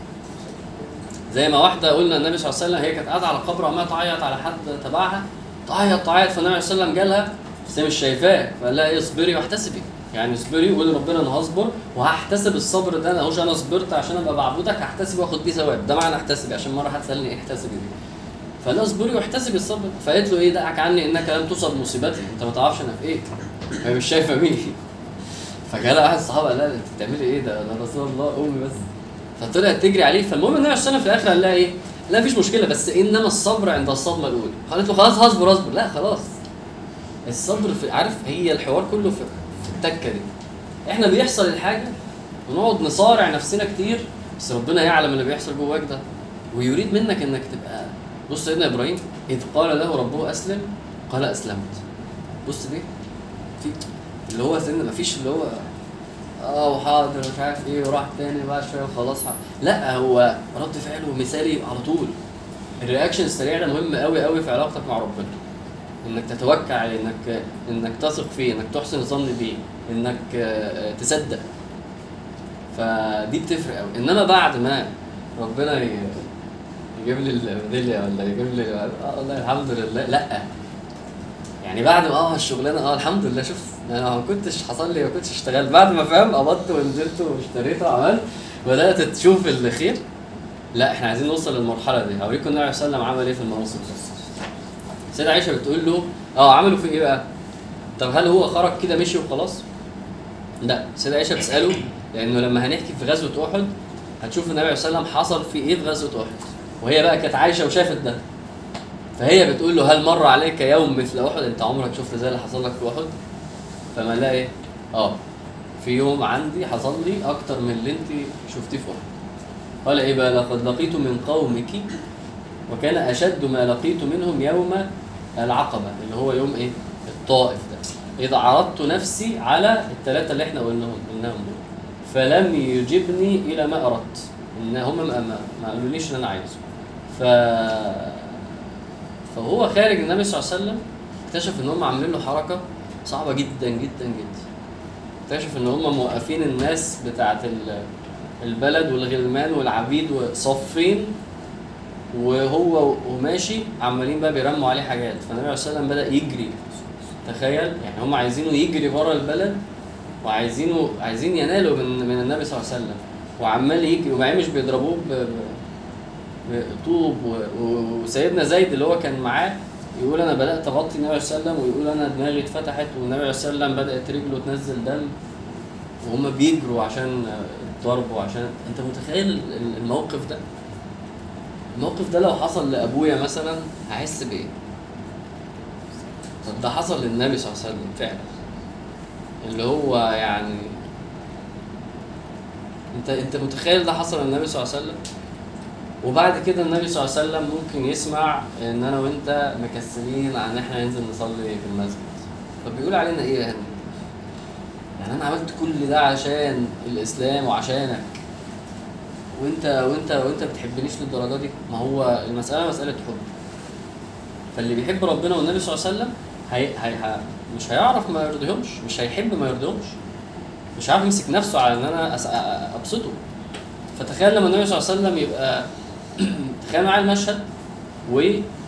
زي ما واحده قلنا النبي صلى الله عليه وسلم هي كانت قاعده على قبر وعماله تعيط على حد تبعها تعيط تعيط فالنبي صلى الله عليه وسلم جالها بس هي مش شايفاه فقال لها ايه اصبري واحتسبي يعني اصبري وقولي ربنا انا هصبر وهحتسب الصبر ده انا هوش انا صبرت عشان ابقى بعبدك هحتسب واخد بيه ثواب ده معنى احتسبي عشان مره حد سالني ايه احتسبي دي فقال لها اصبري واحتسبي الصبر فقالت له ايه دعك عني انك لم تصب مصيبتي انت ما تعرفش انا في ايه هي مش شايفه مين فجالها واحد الصحابه قال لها انت بتعملي ايه ده ده رسول الله قومي بس فطلعت تجري عليه فالمهم النبي صلى الله عليه وسلم في الاخر قال لها ايه؟ لا مفيش مشكله بس انما الصبر عند الصدمه الاولى قالت له خلاص هصبر اصبر لا خلاص الصبر في عارف هي الحوار كله في, في التكه دي احنا بيحصل الحاجه ونقعد نصارع نفسنا كتير بس ربنا يعلم اللي بيحصل جواك ده ويريد منك انك تبقى بص سيدنا ابراهيم اذ قال له ربه اسلم قال اسلمت بص دي في اللي هو سيدنا مفيش اللي هو اه وحاضر مش عارف ايه وراح تاني بقى شويه وخلاص ح- لا هو رد فعله مثالي على طول الرياكشن السريع ده مهم قوي قوي في علاقتك مع ربنا انك تتوكل عليه انك انك تثق فيه انك تحسن الظن بيه انك آه، تصدق فدي بتفرق قوي انما بعد ما ربنا ي- يجيب لي الميداليه ولا يجيب لي اه والله الحمد لله لا يعني بعد ما اه الشغلانه اه الحمد لله شوف انا ما كنتش حصل لي ما كنتش اشتغلت بعد ما فاهم قبضت ونزلت واشتريت وعملت بدات تشوف الخير لا احنا عايزين نوصل للمرحله دي هوريكم النبي صلى الله عليه وسلم عمل ايه في المناصب السيده عائشه بتقول له اه عملوا في ايه بقى؟ طب هل هو خرج كده مشي وخلاص؟ لا السيده عائشه بتساله لانه لما هنحكي في غزوه احد هتشوف النبي صلى الله عليه وسلم حصل في ايه في غزوه احد وهي بقى كانت عايشه وشافت ده فهي بتقول له هل مر عليك يوم مثل احد انت عمرك شفت زي اللي حصل لك في احد فما لا ايه اه في يوم عندي حصل لي اكتر من اللي انت شفتيه في احد قال ايه بقى لقد لقيت من قومك وكان اشد ما لقيت منهم يوم العقبه اللي هو يوم ايه الطائف ده اذا عرضت نفسي على الثلاثه اللي احنا قلناهم قلناهم دول فلم يجبني الى ما اردت ان هم ما, ما, ما قالوليش اللي انا عايزه ف فهو خارج النبي صلى الله عليه وسلم اكتشف ان هم عاملين له حركه صعبه جدا جدا جدا اكتشف ان هم موقفين الناس بتاعت ال- البلد والغلمان والعبيد وصفين وهو وماشي عمالين بقى بيرموا عليه حاجات فالنبي صلى الله عليه وسلم بدا يجري تخيل يعني هم عايزينه يجري بره البلد وعايزينه عايزين ينالوا من من النبي صلى الله عليه وسلم وعمال يجري وبعدين مش بيضربوه ب- ب- بطوب و- و- وسيدنا زيد اللي هو كان معاه يقول انا بدات اغطي النبي صلى الله عليه وسلم ويقول انا دماغي اتفتحت والنبي صلى الله عليه وسلم بدات رجله تنزل دم وهم بيجروا عشان الضرب وعشان انت متخيل ال- الموقف ده الموقف ده لو حصل لابويا مثلا هحس بايه طب ده حصل للنبي صلى الله عليه وسلم فعلا اللي هو يعني انت انت متخيل ده حصل للنبي صلى الله عليه وسلم وبعد كده النبي صلى الله عليه وسلم ممكن يسمع ان انا وانت مكسلين عن ان احنا ننزل نصلي في المسجد طب بيقول علينا ايه يعني يعني انا عملت كل ده عشان الاسلام وعشانك وانت وانت وانت بتحبنيش للدرجه دي ما هو المساله مساله حب فاللي بيحب ربنا والنبي صلى الله عليه وسلم هي هي ه- مش هيعرف ما يرضيهمش مش هيحب ما يرضيهمش مش عارف يمسك نفسه على ان انا أس- أ- ابسطه فتخيل لما النبي صلى الله عليه وسلم يبقى تخيل معايا المشهد و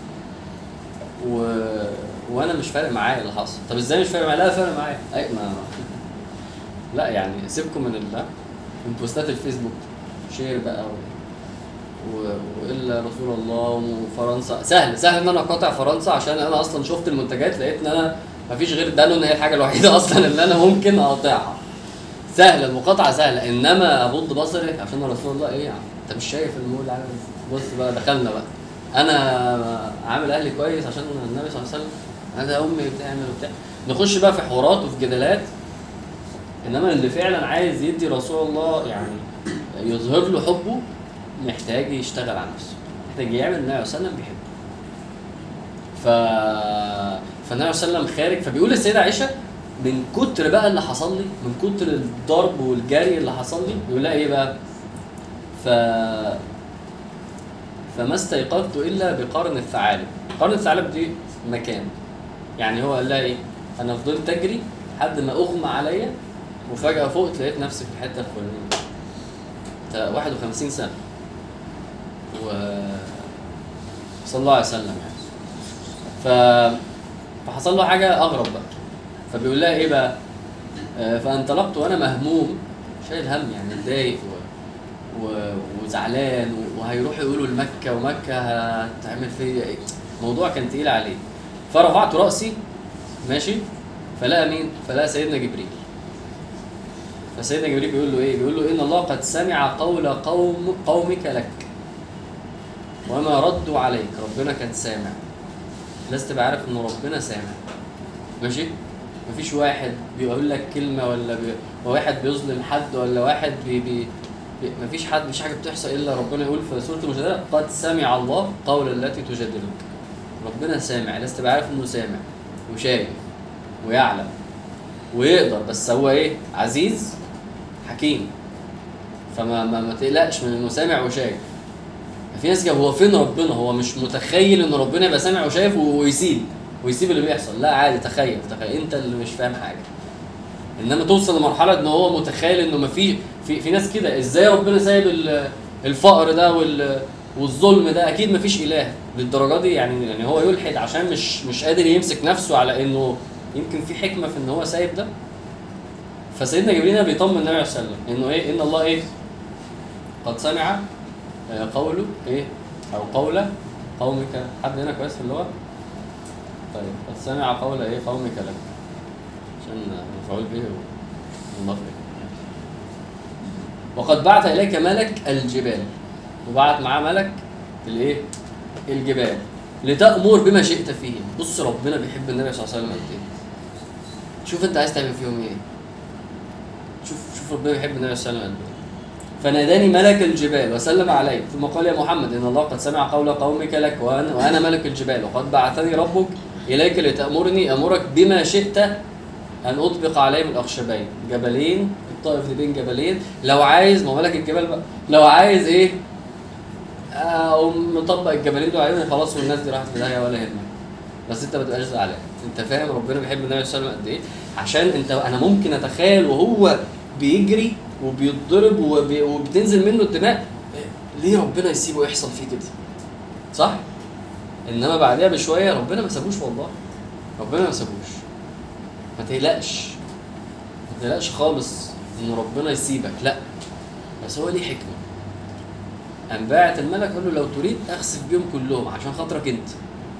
و وانا مش فارق معايا اللي حصل طب ازاي مش فارق معايا لا فارق معايا اي ما لا يعني سيبكم من ال من بوستات الفيسبوك شير بقى و... و... والا رسول الله وفرنسا سهل سهل ان انا اقاطع فرنسا عشان انا اصلا شفت المنتجات لقيت ان انا مفيش غير دانون هي الحاجه الوحيده اصلا اللي انا ممكن اقاطعها سهله المقاطعه سهله انما اغض بصري عشان رسول الله ايه انت مش شايف المول عامل إزاي؟ بص بقى دخلنا بقى انا عامل اهلي كويس عشان النبي صلى الله عليه وسلم انا امي بتعمل وبتاع نخش بقى في حوارات وفي جدالات انما اللي فعلا عايز يدي رسول الله يعني يظهر له حبه محتاج يشتغل على نفسه محتاج يعمل النبي صلى الله عليه وسلم بيحبه ف فالنبي صلى الله عليه وسلم خارج فبيقول للسيده عائشه من كتر بقى اللي حصل لي من كتر الضرب والجري اللي حصل لي يقول لها ايه بقى ف فما استيقظت الا بقرن الثعالب قرن الثعالب دي مكان يعني هو قال لها ايه انا فضلت اجري لحد ما اغمى عليا وفجاه فقت لقيت نفسي في الحته الفلانيه ده 51 سنه و صلى الله عليه وسلم يعني ف فحصل له حاجه اغرب بقى فبيقول لها ايه بقى آه، فانطلقت وانا مهموم شايل هم يعني متضايق و... و... وزعلان و... وهيروحوا يقولوا لمكه ومكه هتعمل فيا ايه الموضوع كان تقيل عليه فرفعت راسي ماشي فلقى مين فلقى سيدنا جبريل فسيدنا جبريل بيقول له ايه بيقول له ان الله قد سمع قول قوم قومك لك وما ردوا عليك ربنا كان سامع لازم تبقى عارف ان ربنا سامع ماشي مفيش واحد بيقول لك كلمه ولا بي... واحد بيظلم حد ولا واحد بي... بي... بي... مفيش حد مفيش حاجه بتحصل الا ربنا يقول في سوره المجادله قد سمع الله قول التي تجادلك ربنا سامع لازم تبقى عارف انه سامع وشايف ويعلم ويقدر بس هو ايه عزيز حكيم فما ما, ما تقلقش من انه سامع وشايف في ناس كده هو فين ربنا هو مش متخيل ان ربنا يبقى سامع وشايف ويسيب ويسيب اللي بيحصل لا عادي تخيل تخيل انت اللي مش فاهم حاجه انما توصل لمرحله ان هو متخيل انه ما في في, في ناس كده ازاي ربنا سايب ال- الفقر ده وال والظلم ده اكيد ما فيش اله للدرجه دي يعني يعني هو يلحد عشان مش مش قادر يمسك نفسه على انه يمكن في حكمه في ان هو سايب ده فسيدنا جبريل هنا بيطمن النبي عليه الصلاه والسلام انه ايه ان الله ايه قد سمع آه، قوله ايه او قول قومك حد هنا كويس في اللغه طيب قد سمع قول ايه قومك لك عشان مفعول به ومضاف اليه وقد بعث اليك ملك الجبال وبعت معاه ملك الايه الجبال لتأمر بما شئت فيهم بص ربنا بيحب النبي صلى الله عليه وسلم قد ايه شوف انت عايز تعمل فيهم ايه شوف شوف ربنا بيحب النبي صلى الله عليه وسلم قد ايه فناداني ملك الجبال وسلم علي ثم قال يا محمد ان الله قد سمع قول قومك لك وانا وانا ملك الجبال وقد بعثني ربك اليك لتامرني امرك بما شئت ان اطبق عليهم الاخشبين جبلين الطائف دي بين جبلين لو عايز ما هو ملك الجبال بقى لو عايز ايه اقوم مطبق الجبلين دول عليهم خلاص والناس دي راحت في داهيه ولا يهمك بس انت ما تبقاش زعلان انت فاهم ربنا بيحب النبي صلى الله عليه وسلم قد ايه عشان انت انا ممكن اتخيل وهو بيجري وبيتضرب وبي وبتنزل منه الدماء ليه ربنا يسيبه يحصل فيه كده صح انما بعدها بشويه ربنا ما سابوش والله ربنا ما سابوش ما تقلقش ما تقلقش خالص ان ربنا يسيبك لا بس هو ليه حكمه قام باعت الملك قال له لو تريد اخسف بيهم كلهم عشان خاطرك انت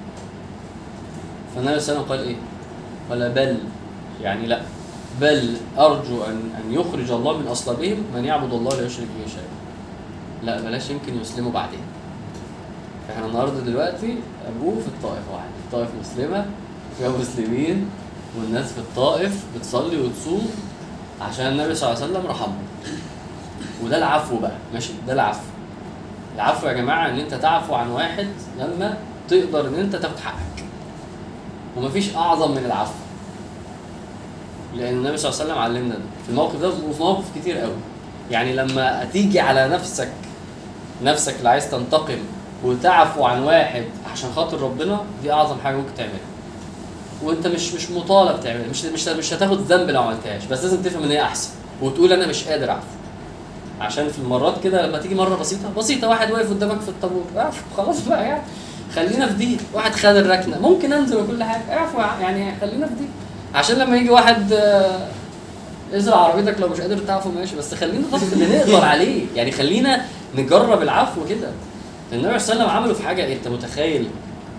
فالنبي صلى الله عليه وسلم قال ايه؟ قال بل يعني لا بل ارجو ان ان يخرج الله من اصلابهم من يعبد الله لا يشرك به شيئا لا بلاش يمكن يسلموا بعدين فاحنا النهارده دلوقتي ابوه في الطائف واحد الطائف مسلمه فيها مسلمين والناس في الطائف بتصلي وتصوم عشان النبي صلى الله عليه وسلم رحمهم وده العفو بقى ماشي ده العفو العفو يا جماعه ان انت تعفو عن واحد لما تقدر ان انت تاخد حقك ومفيش اعظم من العفو لان النبي صلى الله عليه وسلم علمنا ده في الموقف ده وفي مواقف كتير قوي يعني لما تيجي على نفسك نفسك اللي عايز تنتقم وتعفو عن واحد عشان خاطر ربنا دي اعظم حاجه ممكن تعملها وانت مش مش مطالب تعملها مش مش مش هتاخد ذنب لو ما عملتهاش بس لازم تفهم ان هي احسن وتقول انا مش قادر اعفو عشان في المرات كده لما تيجي مره بسيطه بسيطه واحد واقف قدامك في الطابور اعفو خلاص بقى يعني خلينا في دي واحد خد الركنه ممكن انزل وكل حاجه اعفو يعني خلينا في دي عشان لما يجي واحد آه، ازرع عربيتك لو مش قادر تعفو ماشي بس خلينا نطبق اللي نقدر عليه يعني خلينا نجرب العفو كده النبي صلى الله عليه وسلم عمله في حاجه انت متخيل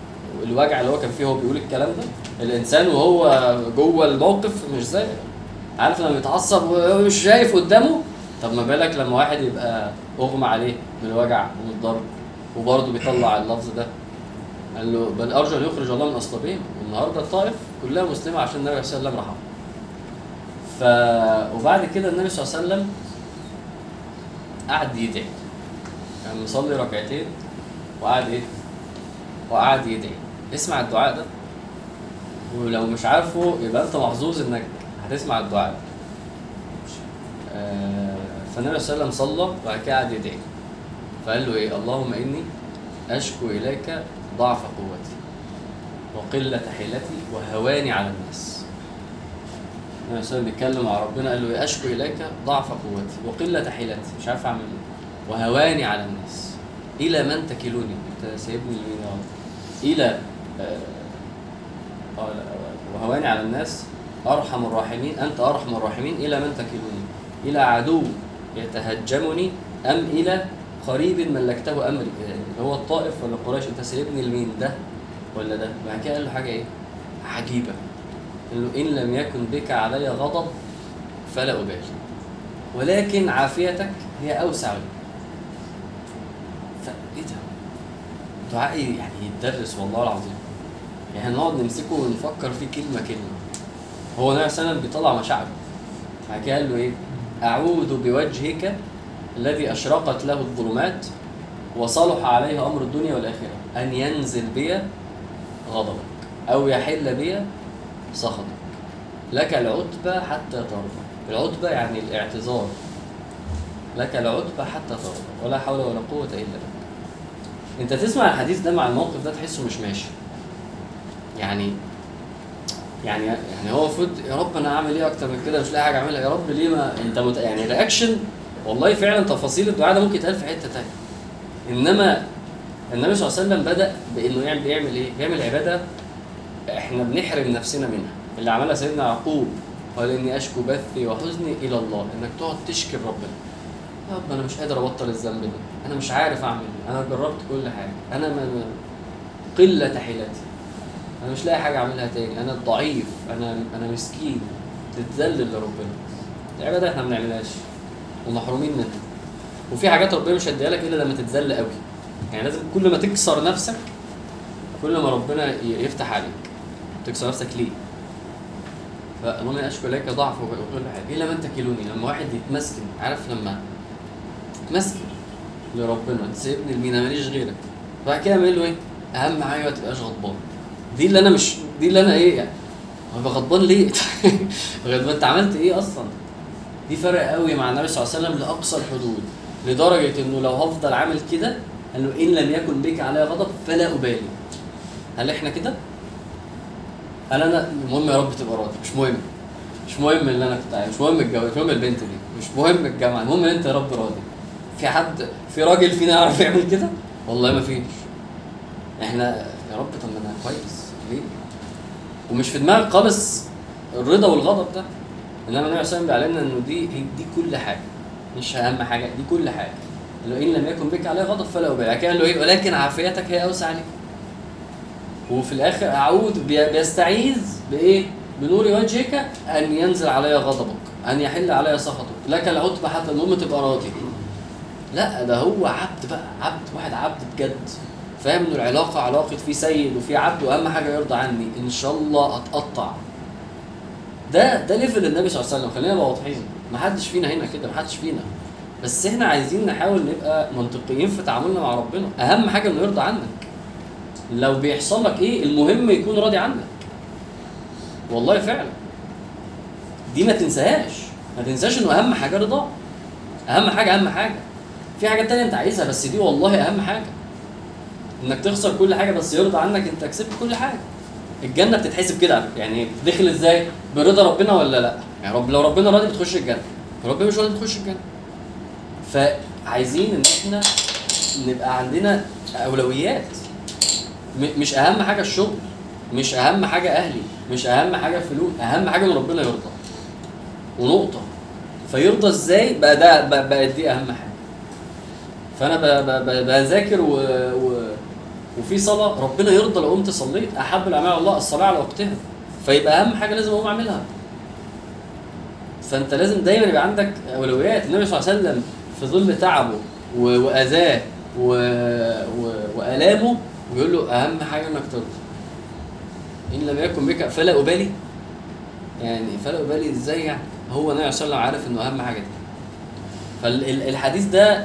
الوجع اللي هو كان فيه وهو بيقول الكلام ده الانسان وهو جوه الموقف مش زي عارف لما بيتعصب ومش شايف قدامه طب ما بالك لما واحد يبقى اغمى عليه من الوجع ومن الضرب وبرضه بيطلع اللفظ ده قال له بل ارجو ان يخرج الله من اصلابهم والنهارده الطائف كلها مسلمه عشان النبي صلى الله عليه وسلم رحمه ف وبعد كده النبي صلى الله عليه وسلم قعد يدعي كان مصلي ركعتين وقعد ايه وقعد يدعي اسمع الدعاء ده ولو مش عارفه يبقى انت محظوظ انك هتسمع الدعاء ده آه، فالنبي صلى الله عليه وسلم صلى وبعد كده قعد يدعي فقال له ايه اللهم اني اشكو اليك ضعف قوتي وقلة حيلتي وهواني على الناس النبي صلى الله عليه وسلم بيتكلم مع ربنا قال له ايه اشكو اليك ضعف قوتي وقلة حيلتي مش عارف اعمل ايه وهواني على الناس الى من تكلوني انت سايبني لمين يا رب الى آه، آه، لا، وهواني على الناس ارحم الراحمين انت ارحم الراحمين الى من تكلوني الى عدو يتهجمني ام الى قريب ملكته امري يعني اللي هو الطائف ولا قريش انت سايبني لمين ده ولا ده بعد كده قال له حاجه ايه عجيبه قال له ان لم يكن بك علي غضب فلا ابالي ولكن عافيتك هي اوسع لي فايه ده دعائي يعني يتدرس والله العظيم يعني هنقعد نمسكه ونفكر فيه كلمه كلمه هو النبي صلى الله عليه وسلم بيطلع مشاعره بعد كده قال له ايه اعوذ بوجهك الذي اشرقت له الظلمات وصلح عليه امر الدنيا والاخره ان ينزل بي غضبك او يحل بي سخطك لك العتبى حتى ترضى العتبى يعني الاعتذار لك العتبى حتى ترضى ولا حول ولا قوه الا بك انت تسمع الحديث ده مع الموقف ده تحسه مش ماشي يعني يعني يعني هو المفروض يا رب انا اعمل ايه اكتر من كده مش لاقي حاجه اعملها يا رب ليه ما انت مت... يعني رياكشن والله فعلا تفاصيل الدعاء ده ممكن يتقال في حته تانيه انما النبي صلى الله عليه وسلم بدا بانه يعمل بيعمل ايه؟ بيعمل عباده احنا بنحرم نفسنا منها اللي عملها سيدنا يعقوب قال اني اشكو بثي وحزني الى الله انك تقعد تشكي ربنا يا رب انا مش قادر ابطل الذنب ده انا مش عارف اعمل ايه انا جربت كل حاجه انا ما قله حيلتي انا مش لاقي حاجه اعملها تاني انا ضعيف انا انا مسكين تتذلل لربنا العباده احنا ما بنعملهاش ومحرومين منها وفي حاجات ربنا مش هيديها لك الا لما تتذل قوي يعني لازم كل ما تكسر نفسك كل ما ربنا ي- يفتح عليك تكسر نفسك ليه فاللهم اشكو اليك ضعف وكل حاجه الا من تكلوني لما واحد يتمسكن عارف لما تتمسكن لربنا تسيبني لمين انا ماليش غيرك بعد كده يعمل له ايه اهم حاجه ما تبقاش غضبان دي اللي انا مش دي اللي انا ايه يعني هو يبقى غضبان ليه؟ غضبان انت عملت ايه اصلا؟ دي فرق قوي مع النبي صلى الله عليه وسلم لاقصى الحدود لدرجه انه لو هفضل عامل كده قال له ان لم يكن بك علي غضب فلا ابالي هل احنا كده؟ هل انا المهم يا رب تبقى راضي مش مهم مش مهم اللي انا كنت عايز مش مهم الجواز مش مهم البنت دي مش مهم الجامعه المهم ان انت يا رب راضي في حد في راجل فينا يعرف يعمل كده؟ والله ما فيش احنا يا رب طب ما انا كويس ليه؟ ومش في دماغك خالص الرضا والغضب ده انما النبي صلى الله عليه وسلم بيعلمنا انه دي دي كل حاجه مش اهم حاجه دي كل حاجه لو ان لم يكن بك عليه غضب فلا ابالي كان له ايه ولكن عافيتك هي اوسع لك وفي الاخر اعوذ بي- بيستعيذ بايه؟ بنور وجهك ان ينزل علي غضبك ان يحل علي سخطك لك العتبى حتى المهم تبقى راضي لا ده هو عبد بقى عبد واحد عبد بجد فاهم انه العلاقه علاقه في سيد وفي عبد واهم حاجه يرضى عني ان شاء الله اتقطع ده ده ليفل النبي صلى الله عليه وسلم خلينا نبقى واضحين ما حدش فينا هنا كده ما حدش فينا بس احنا عايزين نحاول نبقى منطقيين في تعاملنا مع ربنا اهم حاجه انه يرضى عنك لو بيحصل لك ايه المهم يكون راضي عنك والله فعلا دي ما تنساهاش ما تنساش انه اهم حاجه رضاه اهم حاجه اهم حاجه في حاجات تانية انت عايزها بس دي والله اهم حاجه انك تخسر كل حاجه بس يرضى عنك انت كسبت كل حاجه الجنه بتتحسب كده على فكرة. يعني بتدخل ازاي برضا ربنا ولا لا يعني رب لو ربنا راضي بتخش الجنه لو ربنا مش راضي بتخش الجنه فعايزين ان احنا نبقى عندنا اولويات م- مش اهم حاجه الشغل مش اهم حاجه اهلي مش اهم حاجه فلوس اهم حاجه ان ربنا يرضى ونقطه فيرضى ازاي بقى ده بقى بقت دي اهم حاجه فانا ب- ب- ب- بذاكر و... و... وفي صلاه ربنا يرضى لو قمت صليت احب الاعمال على الله الصلاه على وقتها فيبقى اهم حاجه لازم اقوم اعملها فانت لازم دايما يبقى عندك اولويات النبي صلى الله عليه وسلم في ظل تعبه و- واذاه و... و... والامه بيقول له اهم حاجه انك ترضى ان لم يكن بك فلا ابالي يعني فلا ابالي ازاي يعني هو النبي صلى الله عليه وسلم عارف انه اهم حاجه دي فالحديث ده يعني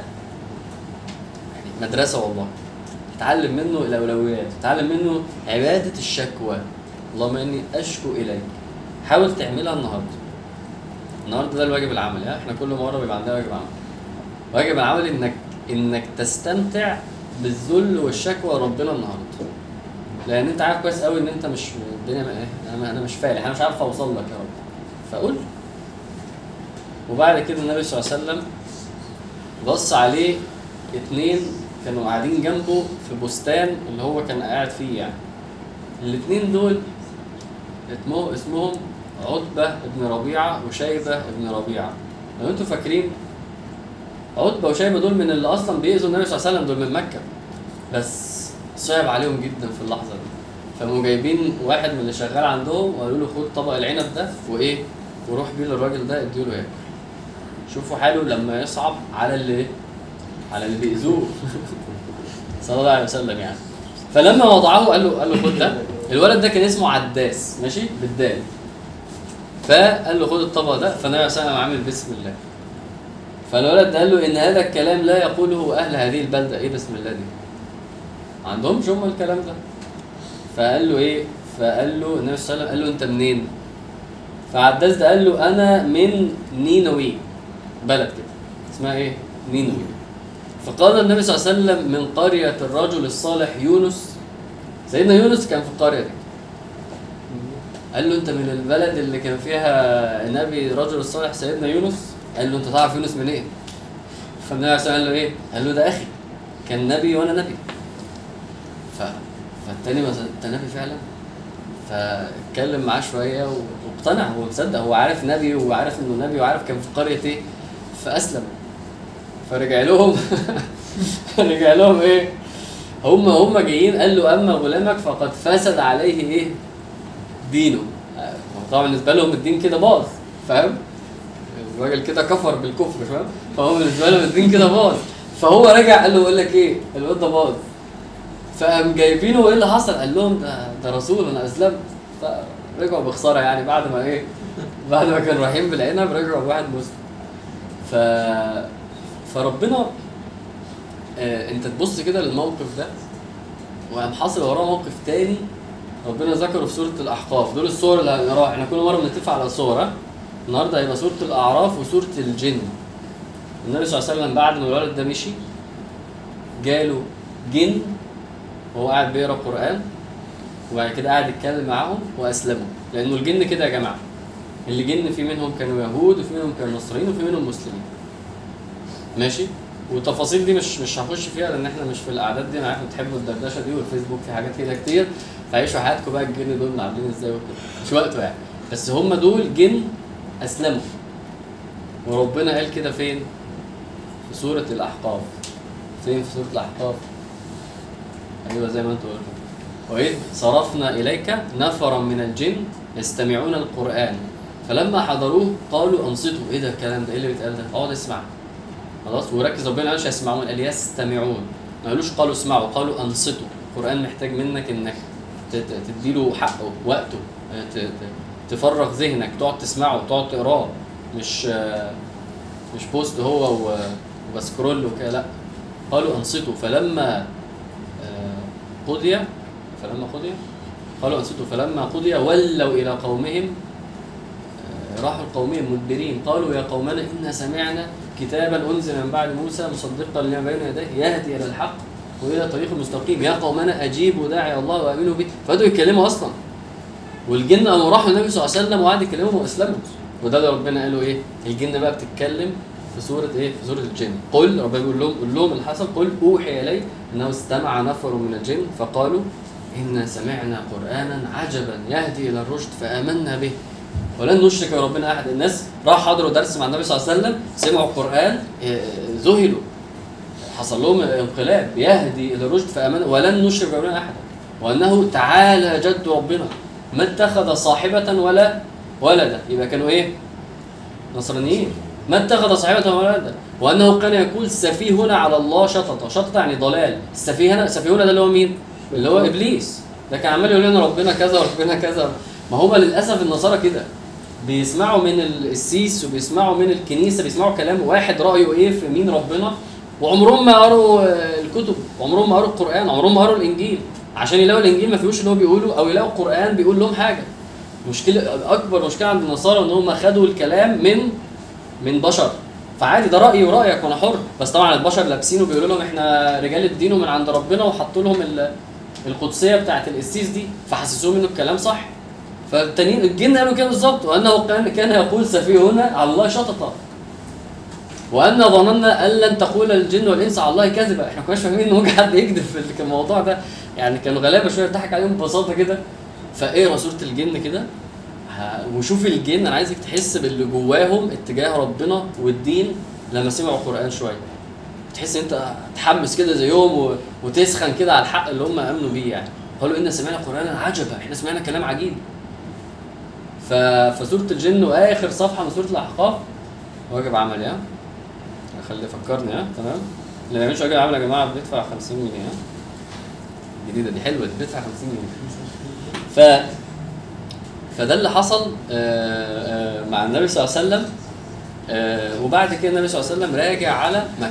مدرسه والله اتعلم منه الاولويات اتعلم منه عباده الشكوى اللهم اني اشكو اليك حاول تعملها النهارده النهارده ده الواجب العملي ها؟ احنا كل مره بيبقى عندنا واجب عملي واجب العملي انك انك تستمتع بالذل والشكوى ربنا النهارده لان انت عارف كويس قوي ان انت مش الدنيا ما ايه انا انا مش فالح انا مش عارف اوصل لك يا رب فقول وبعد كده النبي صلى الله عليه وسلم بص عليه اتنين كانوا قاعدين جنبه في بستان اللي هو كان قاعد فيه يعني الاتنين دول اسمه اسمهم عتبة بن ربيعة وشيبة بن ربيعة لو انتوا فاكرين عتبة وشيبة دول من اللي اصلا بيأذوا النبي صلى الله عليه وسلم دول من مكة بس صعب عليهم جدا في اللحظة دي فقاموا جايبين واحد من اللي شغال عندهم وقالوا له خد طبق العنب ده وايه وروح بيه للراجل ده اديله ياكل شوفوا حاله لما يصعب على اللي على اللي بيأذوه صلى الله عليه وسلم يعني فلما وضعه قال له قال له خد ده الولد ده كان اسمه عداس ماشي بالدال فقال له خد الطبق ده فالنبي صلى الله عليه وسلم عامل بسم الله فالولد ده قال له ان هذا الكلام لا يقوله اهل هذه البلده ايه بسم الله دي ما عندهمش هم الكلام ده فقال له ايه فقال له النبي صلى الله عليه وسلم قال له انت منين فعداس ده قال له انا من نينوي بلد كده اسمها ايه نينوي فقال النبي صلى الله عليه وسلم من قرية الرجل الصالح يونس سيدنا يونس كان في القرية دي قال له انت من البلد اللي كان فيها نبي الرجل الصالح سيدنا يونس قال له انت تعرف يونس منين إيه؟ فالنبي عليه الصلاه والسلام قال له ايه قال له ده اخي كان نبي وانا نبي ف... فالتاني ما انت نبي فعلا فاتكلم معاه شويه و- واقتنع هو مصدق هو عارف نبي وعارف انه نبي وعارف كان في قريه ايه فاسلم فرجع لهم رجع لهم ايه هم هم جايين قال له اما غلامك فقد فسد عليه ايه دينه آه، طبعا بالنسبه لهم الدين كده باظ فاهم الراجل كده كفر بالكفر فاهم فهو بالنسبه لهم الدين كده باظ فهو رجع قال له بقول لك ايه الواد ده باظ فقام جايبينه ايه اللي حصل قال لهم ده ده رسول انا اسلمت فرجعوا بخساره يعني بعد ما ايه بعد ما كانوا رايحين بالعنب رجعوا بواحد مسلم ف فربنا آه انت تبص كده للموقف ده وقام حاصل وراه موقف تاني ربنا ذكره في سوره الاحقاف دول الصور اللي هنقراها احنا كل مره بنتفق على صور ها؟ النهارده هيبقى سوره الاعراف وسوره الجن النبي صلى الله عليه وسلم بعد ما الولد ده مشي جاله جن وهو قاعد بيقرا قران وبعد كده قاعد يتكلم معاهم واسلموا لانه الجن كده يا جماعه اللي جن في منهم كانوا يهود وفي منهم كانوا نصرانيين وفي منهم مسلمين ماشي والتفاصيل دي مش مش هخش فيها لان احنا مش في الاعداد دي انا عارف بتحبوا الدردشه دي والفيسبوك في حاجات كده كتير فعيشوا حياتكم بقى الجن دول عاملين ازاي وكده مش وقته يعني بس هم دول جن اسلموا وربنا قال كده فين؟ في سورة الأحقاف فين في سورة الأحقاف؟ أيوه زي ما أنت قلت وإذ صرفنا إليك نفرا من الجن يستمعون القرآن فلما حضروه قالوا أنصتوا إيه ده الكلام ده إيه اللي بيتقال ده؟ اقعد اسمع خلاص وركز ربنا قالش يسمعون قال يستمعون ما قالوش قالوا اسمعوا قالوا أنصتوا القرآن محتاج منك إنك ت- ت- تديله حقه وقته ت- ت- تفرغ ذهنك تقعد تسمعه تقعد تقراه مش آه، مش بوست هو و- وبسكرول وكده لا قالوا انصتوا فلما آه، قضي فلما قضي قالوا انصتوا فلما قضي ولوا الى قومهم آه، راحوا لقومهم مدبرين قالوا يا قومنا انا سمعنا كتابا انزل من بعد موسى مصدقا لما بين يديه يهدي الى الحق والى طريق مستقيم يا قومنا اجيبوا داعي الله وامنوا به فبدوا يتكلموا اصلا والجن قاموا راحوا النبي صلى الله عليه وسلم وقعد يكلمهم واسلموا وده اللي ربنا قالوا ايه الجن بقى بتتكلم في سوره ايه في سوره الجن قل ربنا بيقول لهم قول لهم اللي حصل قل اوحي الي انه استمع نفر من الجن فقالوا انا سمعنا قرانا عجبا يهدي الى الرشد فامنا به ولن نشرك بربنا احد الناس راح حضروا درس مع النبي صلى الله عليه وسلم سمعوا القران آه، ذهلوا حصل لهم انقلاب يهدي الى الرشد فامنوا ولن نشرك بربنا احدا وانه تعالى جد ربنا ما اتخذ صاحبه ولا ولدا يبقى كانوا ايه نصرانيين ما اتخذ صاحبته ولدا وانه كان يقول سفيهنا على الله شططه شططه يعني ضلال السفيهنا سفيهنا ده اللي هو مين اللي هو ابليس ده كان عمال يقول لنا ربنا كذا وربنا كذا ما هو للاسف النصارى كده بيسمعوا من ال- السيس وبيسمعوا من الكنيسه بيسمعوا كلام واحد رايه ايه في مين ربنا وعمرهم ما قروا آه، الكتب وعمرهم ما قروا القران عمرهم ما قروا الانجيل عشان يلاقوا الانجيل ما فيهوش اللي هو بيقوله او يلاقوا القران بيقول لهم حاجه مشكله اكبر مشكله عند النصارى ان هم خدوا الكلام من من بشر فعادي ده رايي ورايك وانا حر بس طبعا البشر لابسين وبيقولوا لهم احنا رجال الدين ومن عند ربنا وحطوا لهم ال- القدسيه بتاعت القسيس دي فحسسوهم انه الكلام صح فالتانيين الجن قالوا كده بالظبط وانه كان كان يقول سفيهنا على الله شططا وان ظننا ان لن تقول الجن والانس على الله كذبا احنا ما كناش فاهمين ان ممكن حد يكذب في الموضوع ده يعني كانوا غلابه شويه ضحك عليهم ببساطه كده فاقرا سوره الجن كده ه- وشوف الجن انا عايزك تحس باللي جواهم اتجاه ربنا والدين لما سمعوا القران شويه تحس انت تحمس كده زيهم و... وتسخن كده على الحق اللي هم امنوا بيه يعني قالوا ان سمعنا قرانا عجبا احنا سمعنا كلام عجيب ف... فسوره الجن واخر صفحه من سوره الاحقاف واجب عملي ها خلي فكرني ها تمام اللي ما يعملش واجب عمل يا جماعه بيدفع 50 جنيه ها جديده دي حلوه دي بيدفع 50 جنيه ف فده اللي حصل آه، آه، مع النبي صلى الله عليه وسلم آه، وبعد كده النبي صلى الله عليه وسلم راجع على مكه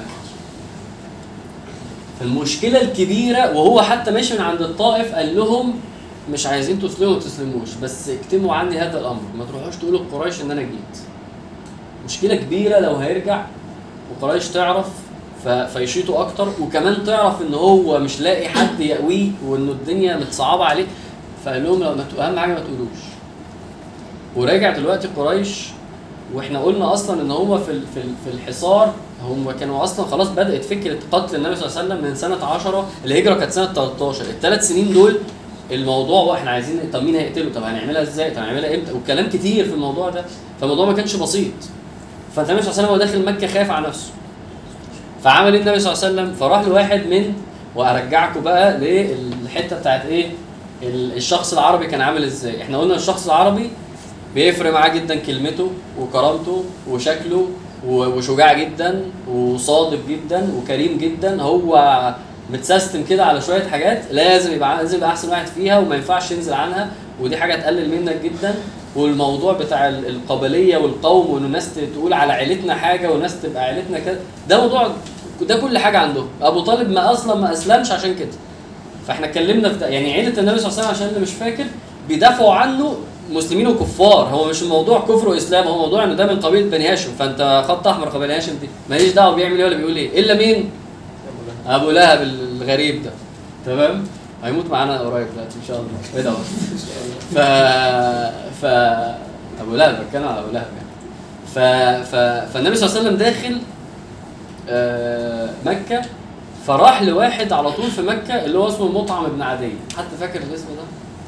فالمشكله الكبيره وهو حتى ماشي من عند الطائف قال لهم مش عايزين تسلموا ما تسلموش بس اكتموا عني هذا الامر ما تروحوش تقولوا لقريش ان انا جيت مشكله كبيره لو هيرجع وقريش تعرف ف- فيشيطوا اكتر وكمان تعرف ان هو مش لاقي حد يقويه وانه الدنيا متصعبه عليه فقال لهم لو ما تقو- اهم حاجه ما تقولوش وراجع دلوقتي قريش واحنا قلنا اصلا ان هو في ال- في ال- في الحصار هم كانوا اصلا خلاص بدات فكره قتل النبي صلى الله عليه وسلم من سنه 10 الهجره كانت سنه 13 الثلاث سنين دول الموضوع هو احنا عايزين طب مين هيقتله طب هنعملها ازاي طب هنعملها امتى والكلام كتير في الموضوع ده فالموضوع ما كانش بسيط فالنبي صلى الله عليه وسلم هو داخل مكه خايف على نفسه فعمل ايه النبي صلى الله عليه وسلم فراح لواحد من وارجعكم بقى للحته بتاعت ايه ال- الشخص العربي كان عامل ازاي احنا قلنا الشخص العربي بيفرق معاه جدا كلمته وكرامته وشكله و- وشجاع جدا وصادق جدا وكريم جدا هو متسيستم كده على شويه حاجات لازم يبقى لازم يبقى احسن واحد فيها وما ينفعش ينزل عنها ودي حاجه تقلل منك جدا والموضوع بتاع ال- القبليه والقوم وان الناس ت- تقول على عيلتنا حاجه والناس تبقى عيلتنا كده ده موضوع ده كل حاجه عندهم ابو طالب ما اصلا ما اسلمش عشان كده فاحنا اتكلمنا في ده يعني عيله النبي صلى الله عليه وسلم عشان اللي مش فاكر بيدافعوا عنه مسلمين وكفار هو مش الموضوع كفر واسلام هو موضوع انه ده من قبيله بني هاشم فانت خط احمر قبيله هاشم دي ماليش دعوه بيعمل ايه ولا بيقول ايه الا مين ابو لهب الغريب ده تمام هيموت معانا قريب دلوقتي ان شاء الله ايه ده ف ف ابو لهب بتكلم على ابو لهب يعني ف... ف... فالنبي صلى الله عليه وسلم داخل آه، مكه فراح لواحد على طول في مكه اللي هو اسمه مطعم بن عدي حد فاكر الاسم ده؟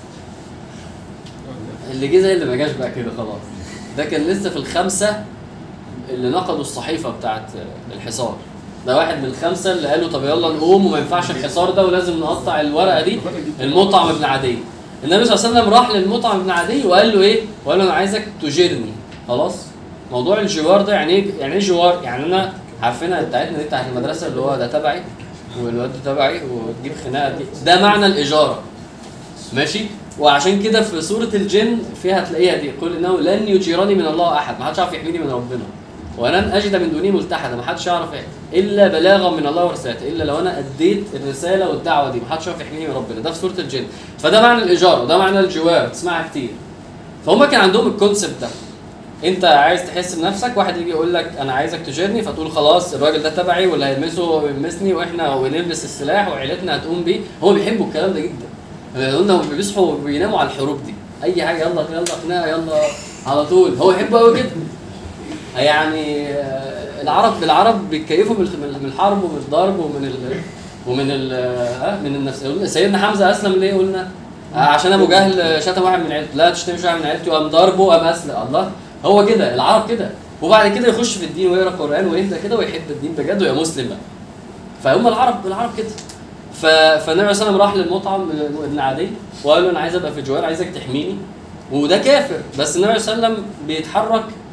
اللي جه زي اللي ما جاش بقى كده خلاص ده كان لسه في الخمسه اللي نقضوا الصحيفه بتاعت الحصار ده واحد من الخمسه اللي قالوا طب يلا نقوم وما ينفعش الحصار ده ولازم نقطع الورقه دي المطعم بن عدي النبي صلى الله عليه وسلم راح للمطعم بن عدي وقال له ايه؟ وقال له انا عايزك تجيرني خلاص؟ موضوع الجوار ده يعني ايه يعني ايه جوار؟ يعني انا عارفينها بتاعتنا دي بتاعت المدرسه اللي هو ده تبعي والواد ده تبعي وتجيب خناقه دي ده معنى الاجاره ماشي وعشان كده في سوره الجن فيها تلاقيها دي قل انه لن يجيرني من الله احد ما حدش يعرف يحميني من ربنا ولن اجد من دونه ملتحدا ما حدش يعرف إيه. الا بلاغا من الله ورسالته الا لو انا اديت الرساله والدعوه دي ما حدش يعرف يحميني من ربنا ده في سوره الجن فده معنى الايجار وده معنى الجوار تسمعها كتير فهم كان عندهم الكونسبت ده انت عايز تحس بنفسك واحد يجي يقول لك انا عايزك تجيرني فتقول خلاص الراجل ده تبعي واللي هيلمسه يلمسني واحنا ونلبس السلاح وعيلتنا هتقوم بيه هم بيحبوا الكلام ده جدا قلنا هم بيصحوا وبيناموا على الحروب دي اي حاجه يلا يلا خناقه يلا على طول هو يحب قوي كده يعني آه، العرب العرب بيتكيفوا من الخ- من الحرب ومن الضرب ومن ال ومن ال آه، من النفس سيدنا حمزه اسلم ليه قلنا آه، عشان ابو جهل شتم واحد من عيلته لا تشتمش واحد من عيلتي وقام ضربه وقام اسلم الله هو كده العرب كده وبعد كده يخش في الدين ويقرا قران ويهدى كده ويحب الدين بجد ويبقى مسلم بقى فهم العرب العرب كده ف... فالنبي صلى الله عليه وسلم راح للمطعم ابن عدي وقال له انا عايز ابقى في الجوار عايزك تحميني وده كافر بس النبي صلى الله عليه وسلم بيتحرك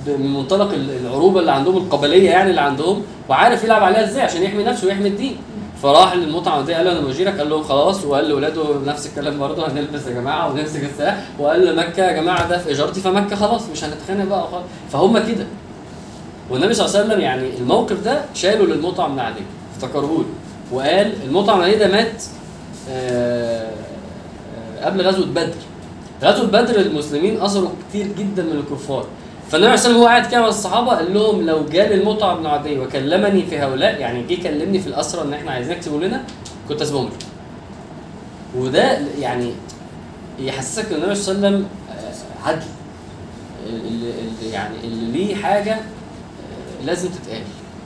من منطلق ال- العروبه اللي عندهم القبليه يعني اللي عندهم وعارف يلعب عليها ازاي عشان يحمي نفسه ويحمي الدين فراح للمطعم ده قال له انا بجيرك قال له خلاص وقال لاولاده نفس الكلام برضه هنلبس يا جماعه ونمسك السلاح وقال لمكه يا جماعه ده في اجارتي فمكه خلاص مش هنتخانق بقى خلاص فهم كده والنبي صلى الله عليه وسلم يعني الموقف ده شاله للمطعم بن عدي افتكره له وقال المطعم بن عدي ده مات آه، آه، قبل غزوه بدر غزوه بدر المسلمين اثروا كتير جدا من الكفار فالنبي عليه الصلاه والسلام وهو قاعد كده مع الصحابه قال لهم لو جالي المطعم بن عدي وكلمني في هؤلاء يعني جه كلمني في الاسرى ان احنا عايزين نكتبوا لنا كنت اسيبهم له وده يعني يحسسك ان النبي صلى الله عليه وسلم آه، عدل اللي اللي يعني اللي ليه حاجه آه، لازم تتقال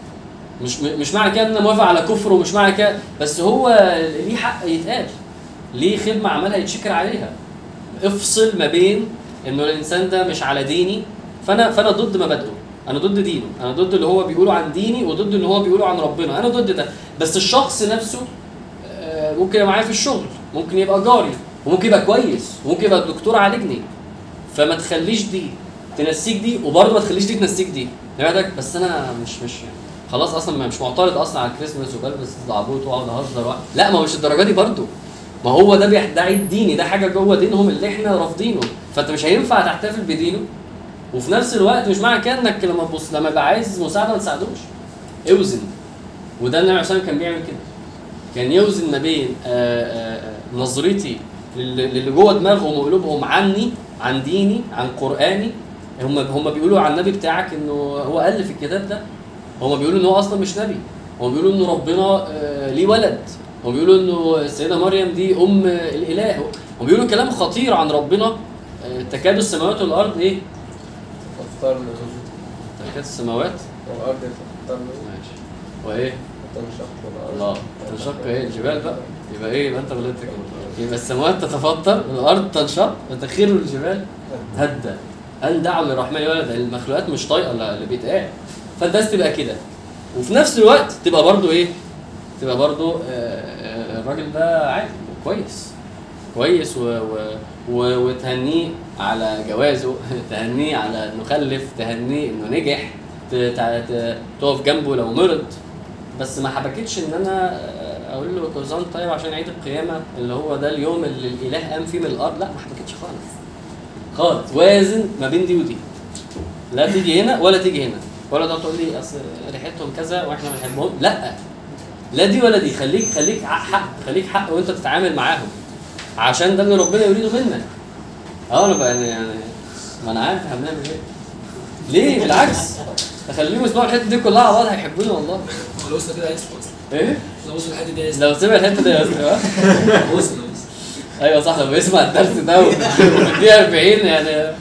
مش مش معنى كده ان انا موافق على كفر ومش معنى كده بس هو ليه حق يتقال ليه خدمه عملها يتشكر عليها افصل ما بين انه الانسان ده مش على ديني فانا فانا ضد مبادئه انا ضد دينه انا ضد اللي هو بيقوله عن ديني وضد اللي هو بيقوله عن ربنا انا ضد ده بس الشخص نفسه آه، ممكن يبقى معايا في الشغل ممكن يبقى جاري وممكن يبقى كويس وممكن يبقى الدكتور عالجني فما تخليش دي تنسيك دي وبرضه ما تخليش دي تنسيك دي دماغك بس انا مش مش يعني خلاص اصلا مش معترض اصلا على الكريسماس وبلبس العبوط واقعد اهزر وأ- لا ما هو مش الدرجه دي برضه ما هو ده بيح- ده عيد ديني ده حاجه جوه دينهم اللي احنا رافضينه فانت مش هينفع تحتفل بدينه وفي نفس الوقت مش معنى كده انك لما تبص لما يبقى عايز مساعده ما تساعدوش اوزن وده النبي عليه الصلاه والسلام كان بيعمل كده كان يوزن ما بين آه، آه، آه، نظرتي لل- للي جوه دماغهم وقلوبهم عني عن ديني عن قراني هم هم بيقولوا عن النبي بتاعك انه هو الف الكتاب ده هم بيقولوا ان هو اصلا مش نبي هم بيقولوا ان ربنا آه، ليه ولد هم بيقولوا انه السيده مريم دي ام الاله هم بيقولوا كلام خطير عن ربنا آه، تكاد السماوات والارض ايه تختار لزوجته تكاد السماوات والأرض تختار له ماشي وايه وتنشق والأرض الله تنشق ايه الجبال بقى يبقى ايه يبقى انت غلطت كده يبقى السماوات تتفطر والارض تنشق وتخير الجبال هدى ان دعوا للرحمن ولدا المخلوقات مش طايقه اللي اللي بيتقال فالناس تبقى كده وفي نفس الوقت تبقى برضو ايه تبقى برضو آه، آه، الراجل ده عادي كويس كويس و... و... و... وتهنيه على جوازه تهنيه على انه خلف تهنيه انه نجح ت... تع- ت... تقف جنبه لو مرض بس ما حبكتش ان انا آه، اقول له كل سنه وأنت طيب عشان عيد القيامه اللي هو ده اليوم اللي الاله قام فيه من الارض لا ما حبكتش خالص خالص وازن ما بين دي ودي لا تيجي هنا ولا تيجي هنا ولا تقعد تقول لي اصل ريحتهم كذا واحنا ما بنحبهم لا لا دي ولا دي خليك خليك حق خليك حق وانت تتعامل معاهم عشان ده اللي ربنا يريده منك اه انا بقى يعني ما انا عارف احنا بنعمل ايه ليه بالعكس اخليهم يسمعوا الحته دي كلها على بعض هيحبوني والله هو لو وصل كده هيسمع اصلا ايه لو وصل لحد دي هيسمع لو سمع الحته دي يا اسطى وصل وصل ايوه صح لما يسمع الدرس ده وفي 40 يعني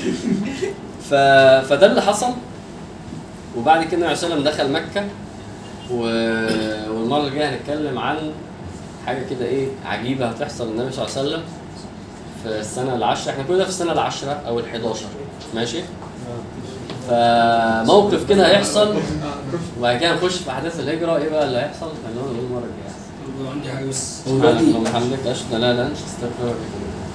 ف... فده اللي حصل وبعد كده النبي عليه الصلاه والسلام دخل مكه و... والمره اللي جايه هنتكلم عن حاجه كده ايه عجيبه هتحصل للنبي صلى الله عليه وسلم في السنه العاشره احنا كل ده في السنه العاشره او ال11 ماشي فموقف كده هيحصل وبعد كده نخش في احداث الهجره ايه بقى اللي هيحصل خلونا نقول المره الجايه عندي حاجه بس سبحانك اللهم وبحمدك اشهد ان لا اله الا انت استغفرك واتوب إليك.